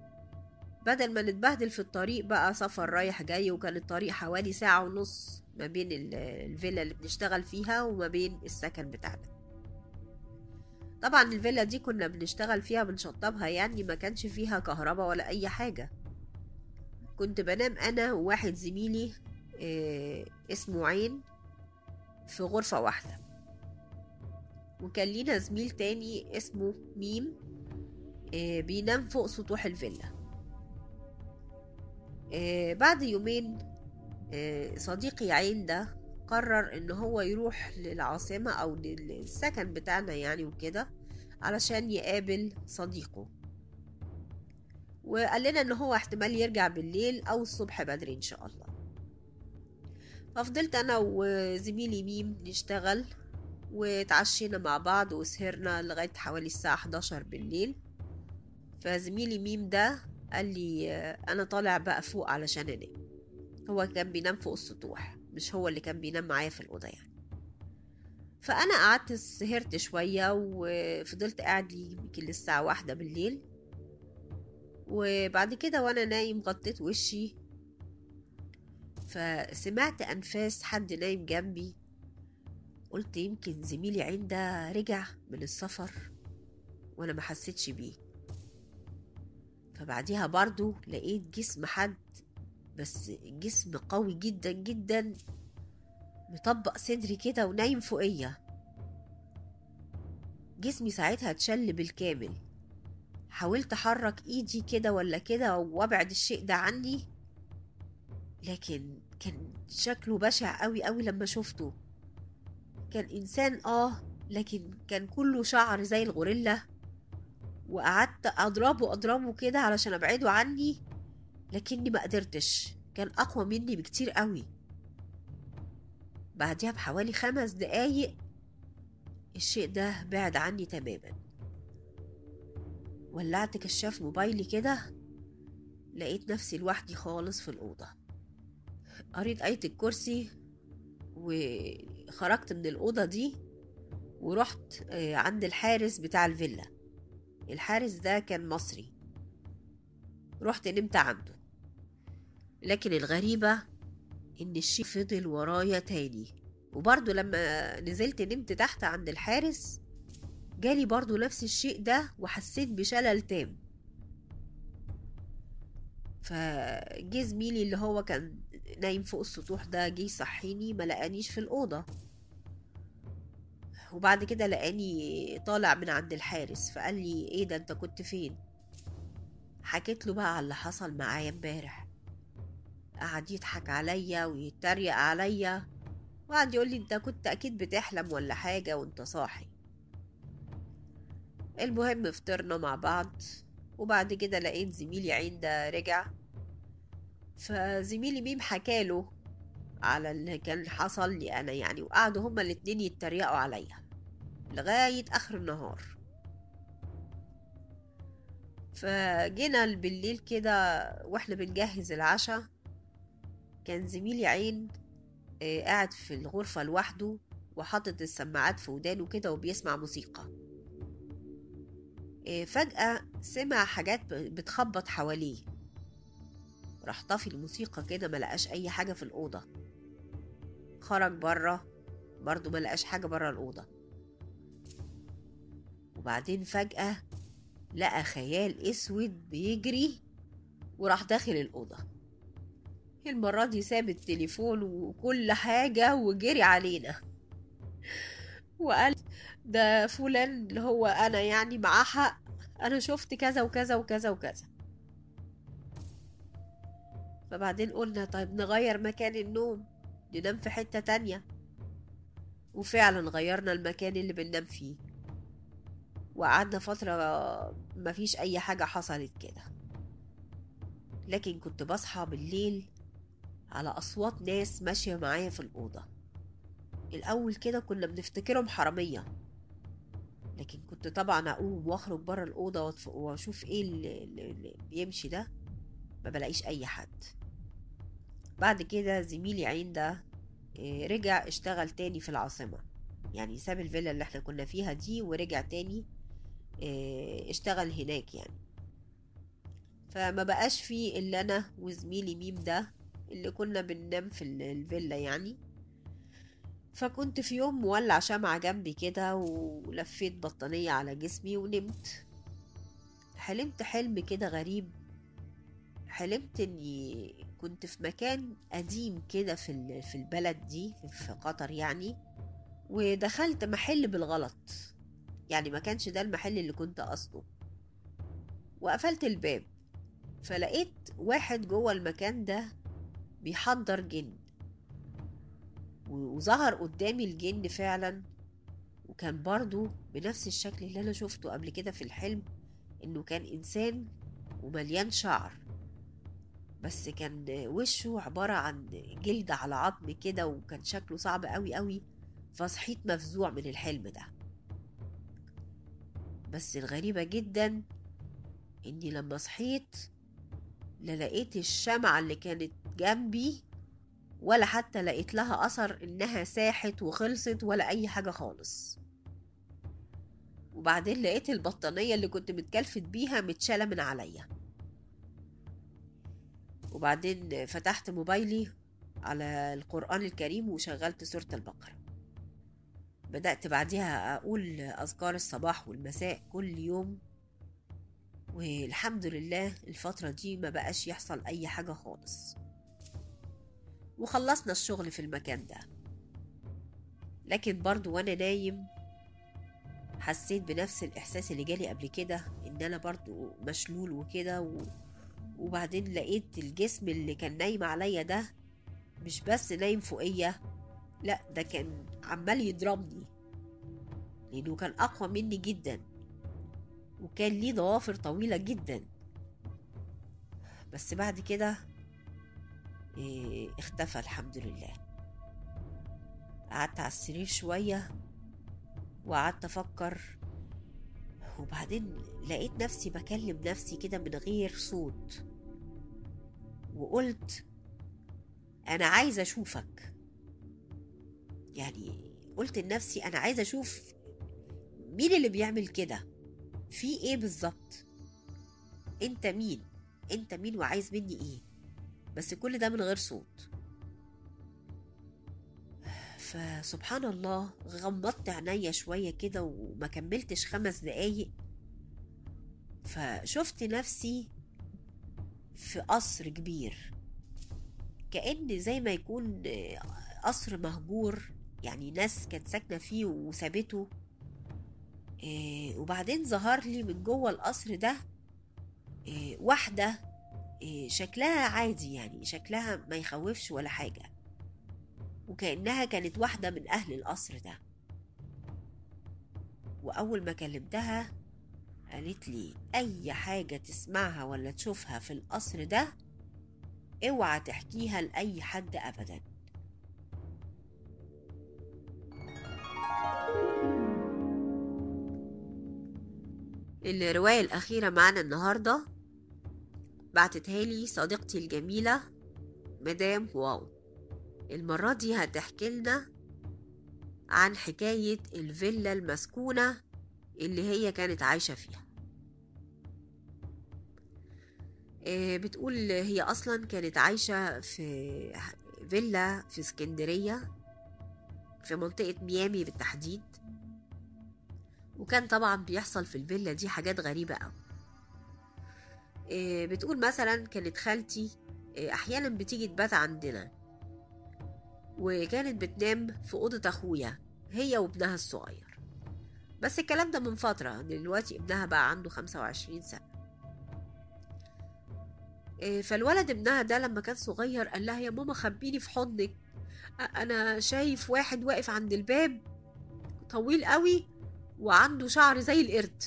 بدل ما نتبهدل في الطريق بقى سفر رايح جاي وكان الطريق حوالي ساعة ونص ما بين الفيلا اللي بنشتغل فيها وما بين السكن بتاعنا طبعا الفيلا دي كنا بنشتغل فيها بنشطبها يعني ما كانش فيها كهرباء ولا اي حاجة كنت بنام انا وواحد زميلي اه اسمه عين في غرفة واحدة وكان لينا زميل تاني اسمه ميم اه بينام فوق سطوح الفيلا اه بعد يومين صديقي عين ده قرر ان هو يروح للعاصمة او للسكن بتاعنا يعني وكده علشان يقابل صديقه وقال لنا ان هو احتمال يرجع بالليل او الصبح بدري ان شاء الله ففضلت انا وزميلي ميم نشتغل وتعشينا مع بعض وسهرنا لغاية حوالي الساعة 11 بالليل فزميلي ميم ده قال لي انا طالع بقى فوق علشان انام هو كان بينام فوق السطوح مش هو اللي كان بينام معايا في الأوضة يعني فأنا قعدت سهرت شوية وفضلت قاعد يمكن للساعة واحدة بالليل وبعد كده وأنا نايم غطيت وشي فسمعت أنفاس حد نايم جنبي قلت يمكن زميلي عنده رجع من السفر وأنا ما حسيتش بيه فبعديها برضو لقيت جسم حد بس جسم قوي جدا جدا مطبق صدري كده ونايم فوقيا جسمي ساعتها اتشل بالكامل حاولت احرك ايدي كده ولا كده وابعد الشيء ده عني لكن كان شكله بشع قوي قوي لما شفته كان انسان اه لكن كان كله شعر زي الغوريلا وقعدت اضربه اضربه كده علشان ابعده عني لكني ما قدرتش كان اقوى مني بكتير قوي بعدها بحوالي خمس دقايق الشيء ده بعد عني تماما ولعت كشاف موبايلي كده لقيت نفسي لوحدي خالص في الأوضة قريت آية الكرسي وخرجت من الأوضة دي ورحت عند الحارس بتاع الفيلا الحارس ده كان مصري رحت نمت عنده لكن الغريبة إن الشيء فضل ورايا تاني وبرضه لما نزلت نمت تحت عند الحارس جالي برضه نفس الشيء ده وحسيت بشلل تام فجه زميلي اللي هو كان نايم فوق السطوح ده جه يصحيني ما لقانيش في الأوضة وبعد كده لقاني طالع من عند الحارس فقال لي ايه ده انت كنت فين حكيت له بقى على اللي حصل معايا امبارح قعد يضحك عليا ويتريق عليا وقعد يقول لي انت كنت اكيد بتحلم ولا حاجة وانت صاحي المهم فطرنا مع بعض وبعد كده لقيت زميلي عين ده رجع فزميلي ميم حكاله على اللي كان حصل لي انا يعني وقعدوا هما الاتنين يتريقوا عليا لغاية اخر النهار فجينا بالليل كده واحنا بنجهز العشاء كان زميلي عين قاعد في الغرفة لوحده وحاطط السماعات في ودانه كده وبيسمع موسيقى فجأة سمع حاجات بتخبط حواليه راح طافي الموسيقى كده ملقاش أي حاجة في الأوضة خرج برا برضه ملقاش حاجة برا الأوضة وبعدين فجأة لقى خيال اسود بيجري وراح داخل الأوضة المرة دي ساب التليفون وكل حاجة وجري علينا وقال ده فلان اللي هو أنا يعني معاه حق أنا شفت كذا وكذا وكذا وكذا فبعدين قلنا طيب نغير مكان النوم ننام في حتة تانية وفعلا غيرنا المكان اللي بننام فيه وقعدنا فترة مفيش أي حاجة حصلت كده لكن كنت بصحى بالليل على أصوات ناس ماشية معايا في الأوضة الأول كده كنا بنفتكرهم حرامية لكن كنت طبعا أقوم وأخرج برا الأوضة وأشوف إيه اللي, اللي بيمشي ده ما بلاقيش أي حد بعد كده زميلي عين ده رجع اشتغل تاني في العاصمة يعني ساب الفيلا اللي احنا كنا فيها دي ورجع تاني اشتغل هناك يعني فما بقاش فيه الا انا وزميلي ميم ده اللي كنا بننام في ال- الفيلا يعني فكنت في يوم مولع شمعة جنبي كده ولفيت بطانية على جسمي ونمت حلمت حلم كده غريب حلمت اني كنت في مكان قديم كده في ال- في البلد دي في- في قطر يعني ودخلت محل بالغلط يعني ما كانش ده المحل اللي كنت قصده وقفلت الباب فلقيت واحد جوه المكان ده بيحضر جن و- وظهر قدامي الجن فعلا وكان برضو بنفس الشكل اللي انا شفته قبل كده في الحلم انه كان انسان ومليان شعر بس كان وشه عبارة عن جلد على عظم كده وكان شكله صعب قوي قوي فصحيت مفزوع من الحلم ده بس الغريبة جدا اني لما صحيت لا لقيت الشمعة اللي كانت جنبي ولا حتى لقيت لها أثر إنها ساحت وخلصت ولا أي حاجة خالص وبعدين لقيت البطانية اللي كنت متكلفت بيها متشالة من عليا وبعدين فتحت موبايلي على القرآن الكريم وشغلت سورة البقرة بدأت بعدها أقول أذكار الصباح والمساء كل يوم والحمد لله الفترة دي ما بقاش يحصل أي حاجة خالص وخلصنا الشغل في المكان ده لكن برضو وانا نايم حسيت بنفس الإحساس اللي جالي قبل كده إن أنا برضو مشلول وكده و... وبعدين لقيت الجسم اللي كان نايم عليا ده مش بس نايم فوقيا لا ده كان عمال يضربني لأنه كان أقوى مني جدا وكان ليه ضوافر طويلة جدا بس بعد كده إيه، اختفى الحمد لله قعدت على السرير شوية وقعدت أفكر وبعدين لقيت نفسي بكلم نفسي كده من غير صوت وقلت أنا عايزة أشوفك يعني قلت لنفسي أنا عايزة أشوف مين اللي بيعمل كده في إيه بالظبط أنت مين أنت مين وعايز مني إيه بس كل ده من غير صوت فسبحان الله غمضت عينيا شوية كده وما كملتش خمس دقايق فشفت نفسي في قصر كبير كأن زي ما يكون قصر مهجور يعني ناس كانت ساكنة فيه وسابته إيه، وبعدين ظهر لي من جوه القصر ده إيه، واحدة إيه، شكلها عادي يعني شكلها ما يخوفش ولا حاجة وكأنها كانت واحدة من أهل القصر ده وأول ما كلمتها قالت لي أي حاجة تسمعها ولا تشوفها في القصر ده اوعى تحكيها لأي حد أبدا الرواية الأخيرة معانا النهاردة بعتتها لي صديقتي الجميلة مدام واو المرة دي هتحكي لنا عن حكاية الفيلا المسكونة اللي هي كانت عايشة فيها آه، بتقول هي أصلا كانت عايشة في فيلا في اسكندرية في منطقة ميامي بالتحديد وكان طبعا بيحصل في الفيلا دي حاجات غريبة أوي آه، بتقول مثلا كانت خالتي آه، أحيانا بتيجي تبات عندنا وكانت بتنام في أوضة أخويا هي وابنها الصغير بس الكلام ده من فترة دلوقتي ابنها بقى عنده خمسة وعشرين سنة إيه، فالولد ابنها ده لما كان صغير قال لها يا ماما خبيني في حضنك أ- أنا شايف واحد واقف عند الباب طويل قوي وعنده شعر زي القرد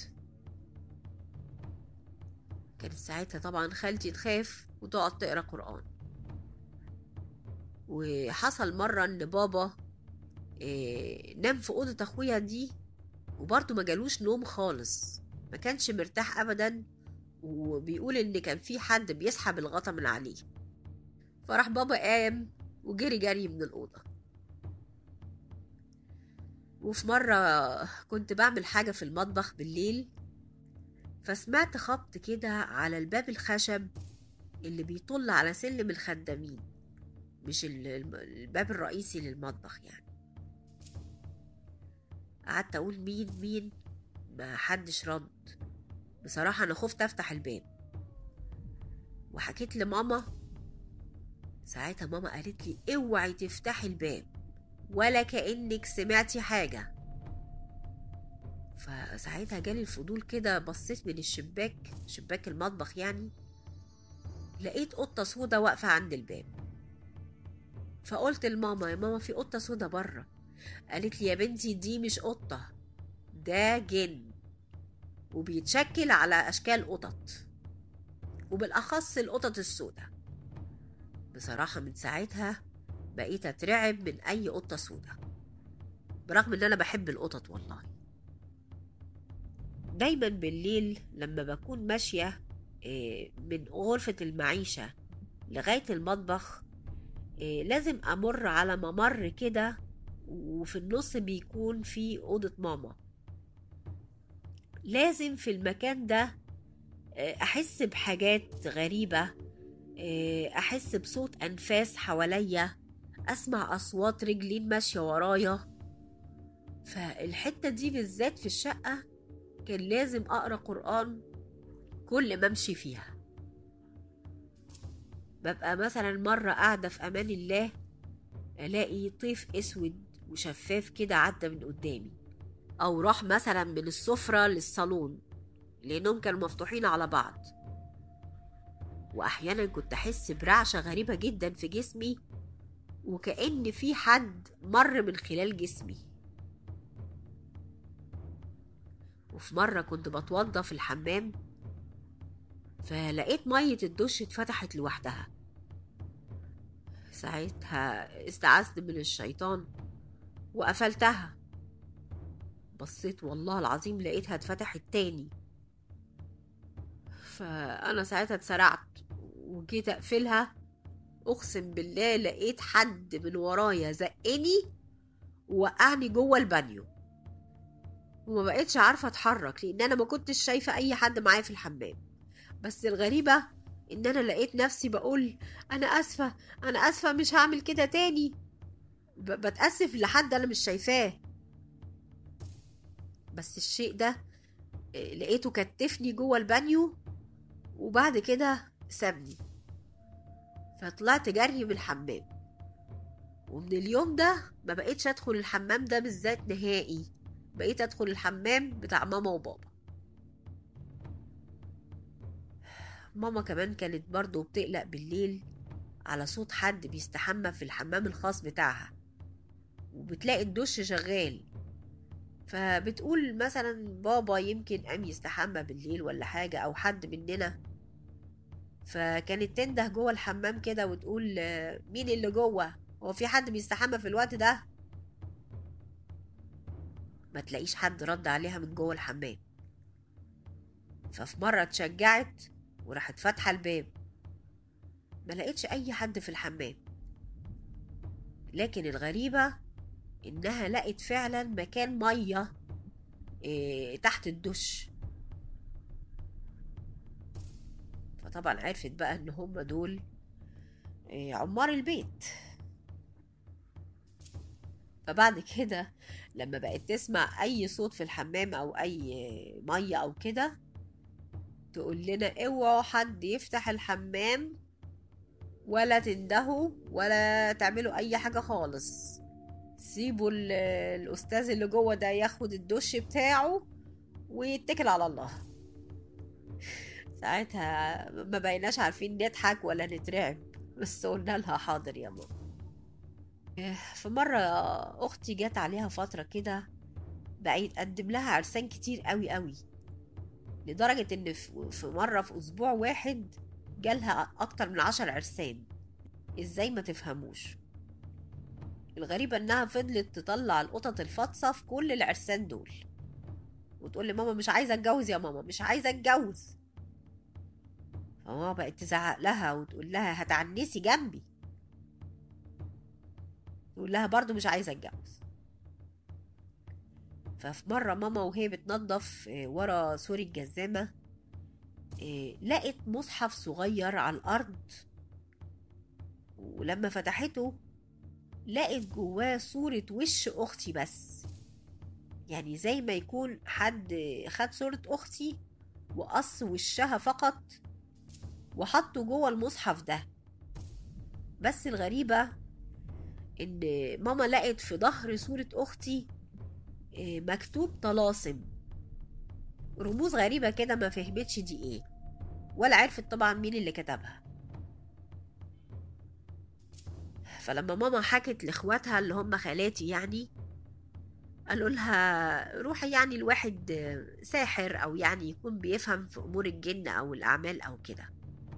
كانت ساعتها طبعا خالتي تخاف وتقعد تقرا قرآن وحصل مرة إن بابا إيه، نام في أوضة أخويا دي وبرضه ما جالوش نوم خالص ما كانش مرتاح أبدا وبيقول إن كان في حد بيسحب الغطا من عليه فراح بابا قام وجري جري من الأوضة وفي مرة كنت بعمل حاجة في المطبخ بالليل فسمعت خبط كده على الباب الخشب اللي بيطل على سلم الخدامين مش ال- الم- الباب الرئيسي للمطبخ يعني قعدت اقول مين مين ما حدش رد بصراحة انا خفت افتح الباب وحكيت لماما ساعتها ماما قالت لي اوعي تفتحي الباب ولا كأنك سمعتي حاجة فساعتها جالي الفضول كده بصيت من الشباك شباك المطبخ يعني لقيت قطة سودا واقفة عند الباب فقلت لماما يا ماما في قطة سودا بره قالت لي يا بنتي دي مش قطة ده جن وبيتشكل على أشكال قطط وبالأخص القطط السودا بصراحة من ساعتها بقيت أترعب من أي قطة سودا برغم إن أنا بحب القطط والله دايما بالليل لما بكون ماشية آه، من غرفة المعيشة لغاية المطبخ آه، لازم أمر على ممر كده وفي النص بيكون في أوضة ماما لازم في المكان ده آه، أحس بحاجات غريبة آه، أحس بصوت أنفاس حواليا أسمع أصوات رجلين ماشية ورايا فالحتة دي بالذات في الشقة كان لازم أقرأ قرآن كل ما أمشي فيها ببقى مثلا مرة قاعدة في أمان الله ألاقي طيف أسود وشفاف كده عدى من قدامي أو راح مثلا من السفرة للصالون لأنهم كانوا مفتوحين على بعض وأحيانا كنت أحس برعشة غريبة جدا في جسمي وكأن في حد مر من خلال جسمي وفي مرة كنت بتوضى في الحمام فلقيت مية الدش اتفتحت لوحدها ساعتها استعذت من الشيطان وقفلتها بصيت والله العظيم لقيتها اتفتحت تاني فأنا ساعتها اتسرعت وجيت أقفلها أقسم بالله لقيت حد من ورايا زقني ووقعني جوه البانيو وما بقتش عارفة اتحرك لأن أنا ما كنتش شايفة أي حد معايا في الحمام بس الغريبة إن أنا لقيت نفسي بقول أنا آسفة أنا آسفة مش هعمل كده تاني ب- بتأسف لحد أنا مش شايفاه بس الشيء ده إيه، لقيته كتفني جوه البانيو وبعد كده سابني فطلعت جري من الحمام ومن اليوم ده ما بقيتش ادخل الحمام ده بالذات نهائي بقيت ادخل الحمام بتاع ماما وبابا ماما كمان كانت برضو بتقلق بالليل على صوت حد بيستحمى في الحمام الخاص بتاعها وبتلاقي الدش شغال فبتقول مثلا بابا يمكن قام يستحمى بالليل ولا حاجة أو حد مننا فكانت تنده جوه الحمام كده وتقول آه، مين اللي جوه هو في حد بيستحمى في الوقت ده ما تلاقيش حد رد عليها من جوه الحمام ففي مرة اتشجعت وراحت فاتحة الباب ما لقيتش أي حد في الحمام لكن الغريبة إنها لقت فعلا مكان مية إيه تحت الدش فطبعا عرفت بقى إن هم دول إيه عمار البيت فبعد كده لما بقت تسمع أي صوت في الحمام أو أي مية أو كده تقول لنا اوعوا حد يفتح الحمام ولا تندهوا ولا تعملوا اي حاجة خالص سيبوا ال- الاستاذ اللي جوه ده ياخد الدش بتاعه ويتكل على الله ساعتها ما بقيناش عارفين نضحك ولا نترعب بس قلنا لها حاضر يا ماما في مرة أختي جت عليها فترة كده بقى يتقدم لها عرسان كتير قوي قوي لدرجة إن في في مرة في أسبوع واحد جالها أكتر من عشر عرسان إزاي ما تفهموش الغريبة إنها فضلت تطلع القطط الفاطسة في كل العرسان دول وتقول لماما مش عايزة أتجوز يا ماما مش عايزة أتجوز فماما بقت تزعق لها وتقول لها هتعنسي جنبي تقول لها برضو مش عايزة أتجوز ففي مرة ماما وهي بتنظف آه، ورا سور الجزامة إيه، لقت مصحف صغير على الأرض ولما فتحته لقت جواه صورة وش أختي بس يعني زي ما يكون حد خد صورة أختي وقص وشها فقط وحطه جوه المصحف ده بس الغريبة إن ماما لقت في ظهر صورة أختي إيه، مكتوب طلاسم رموز غريبة كده ما فهمتش دي ايه ولا عرفت طبعا مين اللي كتبها فلما ماما حكت لاخواتها اللي هم خالاتي يعني قالوا لها روحي يعني الواحد ساحر او يعني يكون بيفهم في امور الجن او الاعمال او كده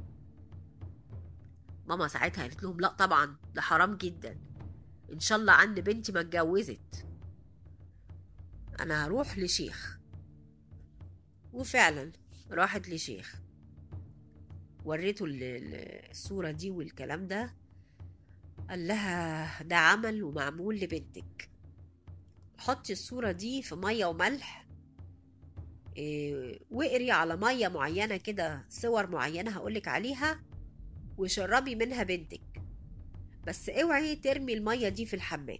ماما ساعتها قالت لهم لا طبعا ده حرام جدا ان شاء الله عند بنتي ما اتجوزت انا هروح لشيخ وفعلا راحت لشيخ وريته ال- ال- الصورة دي والكلام ده قال لها ده عمل ومعمول لبنتك حطي الصورة دي في مية وملح إيه، واقري على مية معينة كده صور معينة هقولك عليها وشربي منها بنتك بس اوعي ترمي المية دي في الحمام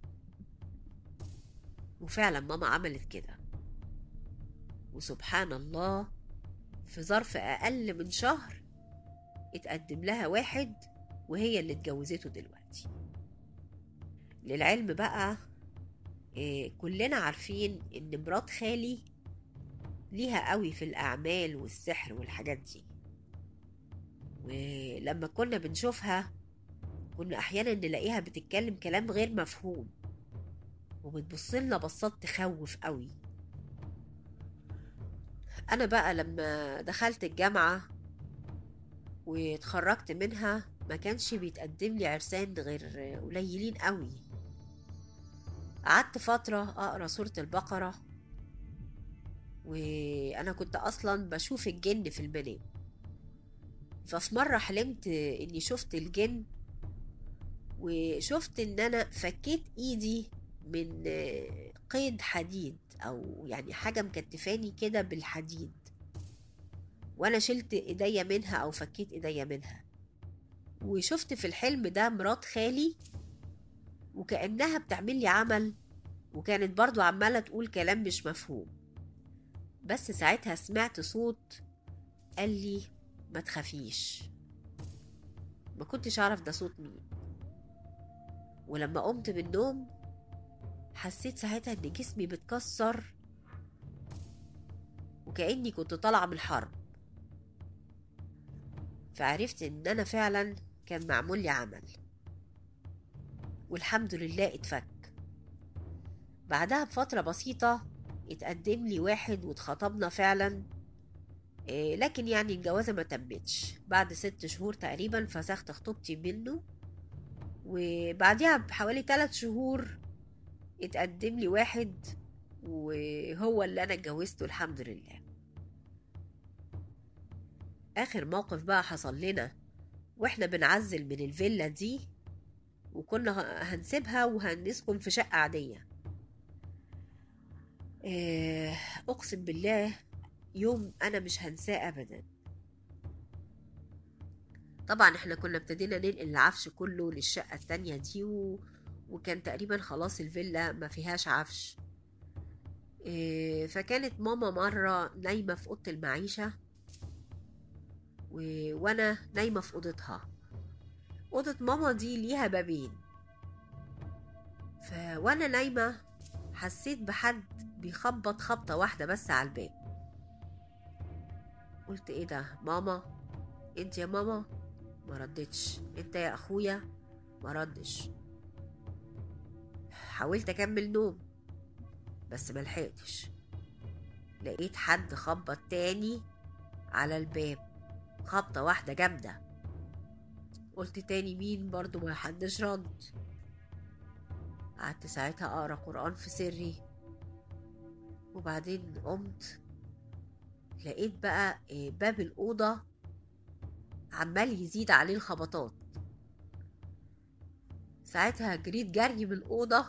وفعلا ماما عملت كده وسبحان الله في ظرف أقل من شهر اتقدم لها واحد وهي اللي اتجوزته دلوقتي للعلم بقى إيه كلنا عارفين ان مرات خالي ليها قوي في الأعمال والسحر والحاجات دي ولما كنا بنشوفها كنا أحيانا نلاقيها بتتكلم كلام غير مفهوم وبتبصلنا بصات تخوف قوي أنا بقى لما دخلت الجامعة واتخرجت منها ما كانش بيتقدم لي عرسان غير قليلين قوي قعدت فترة أقرأ سورة البقرة وأنا كنت أصلا بشوف الجن في المنام ففي مرة حلمت إني شفت الجن وشفت إن أنا فكيت إيدي من قيد حديد أو يعني حاجة مكتفاني كده بالحديد وأنا شلت إيديا منها أو فكيت إيديا منها وشفت في الحلم ده مرات خالي وكأنها بتعمل لي عمل وكانت برضو عمالة تقول كلام مش مفهوم بس ساعتها سمعت صوت قال لي ما تخافيش ما كنتش أعرف ده صوت مين ولما قمت من النوم حسيت ساعتها ان جسمي بتكسر وكأني كنت طالعة من الحرب فعرفت ان انا فعلا كان معمول لي عمل والحمد لله اتفك بعدها بفترة بسيطة اتقدم لي واحد واتخطبنا فعلا إيه لكن يعني الجوازة ما تمتش بعد ست شهور تقريبا فسخت خطوبتي منه وبعدها بحوالي ثلاث شهور اتقدم لي واحد وهو اللي انا اتجوزته الحمد لله اخر موقف بقى حصل لنا واحنا بنعزل من الفيلا دي وكنا هنسيبها وهنسكن في شقة عادية إيه، اقسم بالله يوم انا مش هنساه ابدا طبعا احنا كنا ابتدينا ننقل العفش كله للشقة التانية دي و... وكان تقريبا خلاص الفيلا ما فيهاش عفش إيه، فكانت ماما مرة نايمة في أوضة المعيشة و... وأنا نايمة في أوضتها أوضة ماما دي ليها بابين ف... وأنا نايمة حسيت بحد بيخبط خبطة واحدة بس على الباب قلت ايه ده ماما انت يا ماما ما ردتش انت يا اخويا ما ردش حاولت اكمل نوم بس ملحقتش لقيت حد خبط تاني على الباب خبطة واحدة جامدة قلت تاني مين برضو ما حدش رد قعدت ساعتها اقرا قرآن في سري وبعدين قمت لقيت بقى إيه، باب الأوضة عمال يزيد عليه الخبطات ساعتها جريت جري من الأوضة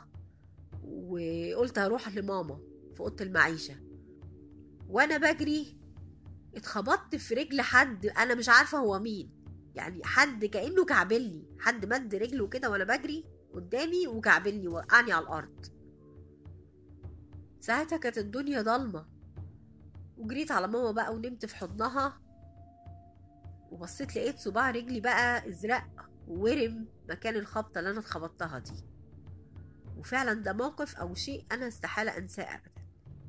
وقلت هروح لماما في أوضة المعيشة وأنا بجري اتخبطت في رجل حد انا مش عارفه هو مين يعني حد كانه كعبلني حد مد رجله كده وانا بجري قدامي وكعبلني وقعني على الارض ساعتها كانت الدنيا ضلمه وجريت على ماما بقى ونمت في حضنها وبصيت لقيت صباع رجلي بقى ازرق وورم مكان الخبطه اللي انا اتخبطتها دي وفعلا ده موقف او شيء انا استحاله انساه ابدا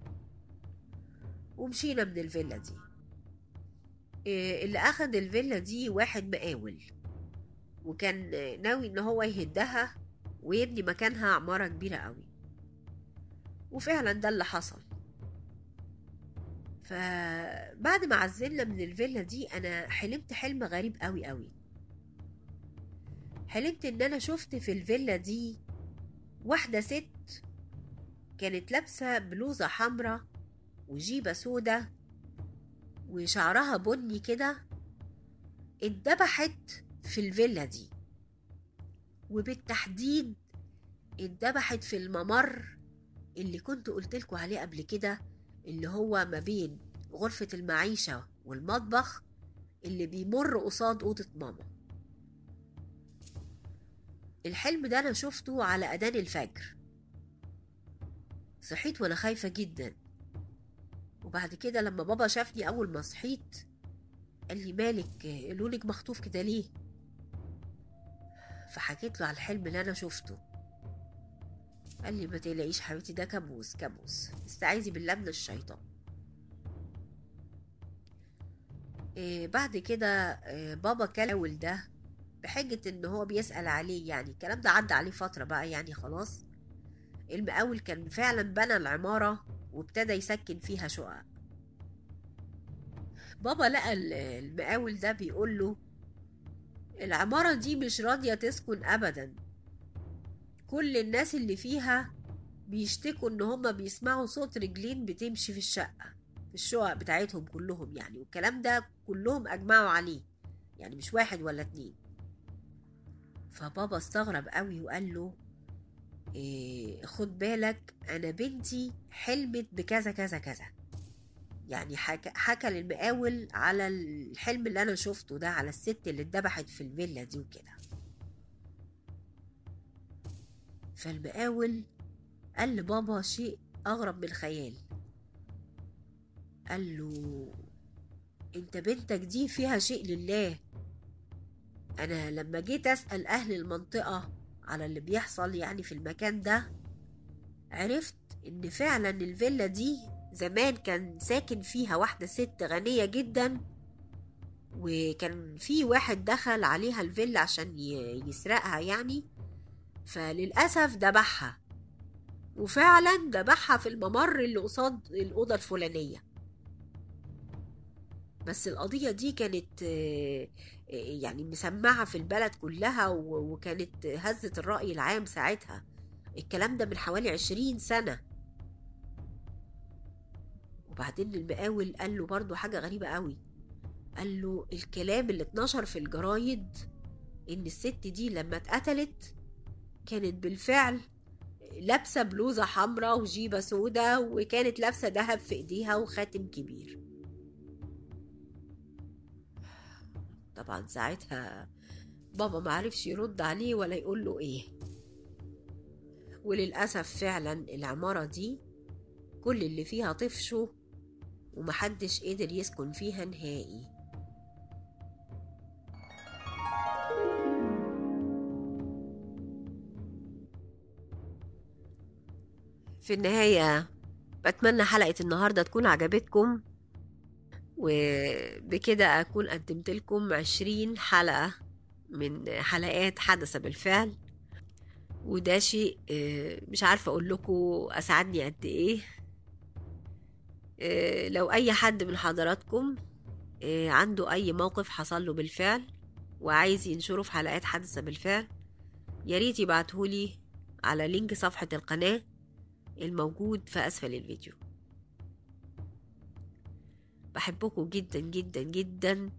ومشينا من الفيلا دي إيه اللي اخد الفيلا دي واحد مقاول وكان ناوي ان هو يهدها ويبني مكانها عمارة كبيرة قوي وفعلا ده اللي حصل فبعد ما عزلنا من الفيلا دي انا حلمت حلم غريب قوي قوي حلمت ان انا شفت في الفيلا دي واحدة ست كانت لابسة بلوزة حمراء وجيبة سودة وشعرها بني كده اتذبحت في الفيلا دي وبالتحديد اتذبحت في الممر اللي كنت قلتلكوا عليه قبل كده اللي هو ما بين غرفة المعيشة والمطبخ اللي بيمر قصاد أوضة ماما الحلم ده أنا شفته على أذان الفجر صحيت وأنا خايفة جدا وبعد كده لما بابا شافني أول ما صحيت قال لي مالك لونك مخطوف كده ليه فحكيت له على الحلم اللي أنا شفته قال لي ما تقلقيش حبيبتي ده كابوس كابوس استعيذي بالله من الشيطان إيه بعد كده إيه بابا كلاول ده بحجة ان هو بيسأل عليه يعني الكلام ده عدى عليه فترة بقى يعني خلاص المقاول كان فعلا بنى العمارة وابتدى يسكن فيها شقق بابا لقى المقاول ده بيقول له العمارة دي مش راضية تسكن أبدا كل الناس اللي فيها بيشتكوا ان هما بيسمعوا صوت رجلين بتمشي في الشقة في الشقق بتاعتهم كلهم يعني والكلام ده كلهم أجمعوا عليه يعني مش واحد ولا اتنين فبابا استغرب قوي وقال له إيه خد بالك انا بنتي حلمت بكذا كذا كذا يعني حكى, حكى للمقاول على الحلم اللي انا شفته ده على الست اللي اتذبحت في الفيلا دي وكده فالمقاول قال لبابا شيء اغرب من الخيال قال له انت بنتك دي فيها شيء لله انا لما جيت اسال اهل المنطقه على اللي بيحصل يعني في المكان ده عرفت ان فعلا الفيلا دي زمان كان ساكن فيها واحدة ست غنية جدا وكان في واحد دخل عليها الفيلا عشان يسرقها يعني فللأسف دبحها وفعلا دبحها في الممر اللي قصاد الأوضة الفلانية بس القضية دي كانت يعني مسمعة في البلد كلها وكانت هزت الرأي العام ساعتها الكلام ده من حوالي عشرين سنة وبعدين المقاول قال له برضو حاجة غريبة قوي قال له الكلام اللي اتنشر في الجرايد ان الست دي لما اتقتلت كانت بالفعل لابسة بلوزة حمراء وجيبة سودة وكانت لابسة دهب في ايديها وخاتم كبير طبعا ساعتها بابا معرفش يرد عليه ولا يقول له ايه وللأسف فعلا العمارة دي كل اللي فيها طفشوا ومحدش قدر يسكن فيها نهائي في النهاية بتمنى حلقة النهاردة تكون عجبتكم وبكده أكون قدمت لكم عشرين حلقة من حلقات حدث بالفعل وده شيء مش عارفة أقول لكم أسعدني قد إيه لو أي حد من حضراتكم عنده أي موقف حصل له بالفعل وعايز ينشره في حلقات حدث بالفعل ياريت يبعتهولي على لينك صفحة القناة الموجود في أسفل الفيديو بحبكم جدا جدا جدا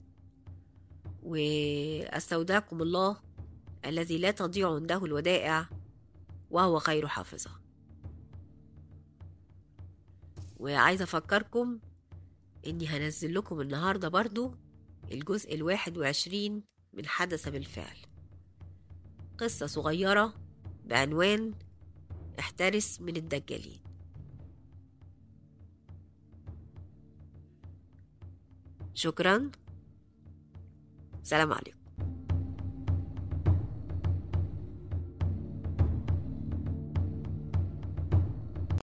واستودعكم الله الذي لا تضيع عنده الودائع وهو خير حافظة وعايزة أفكركم إني هنزل لكم النهاردة برضو الجزء الواحد وعشرين من حدث بالفعل قصة صغيرة بعنوان احترس من الدجالين شكرا سلام عليكم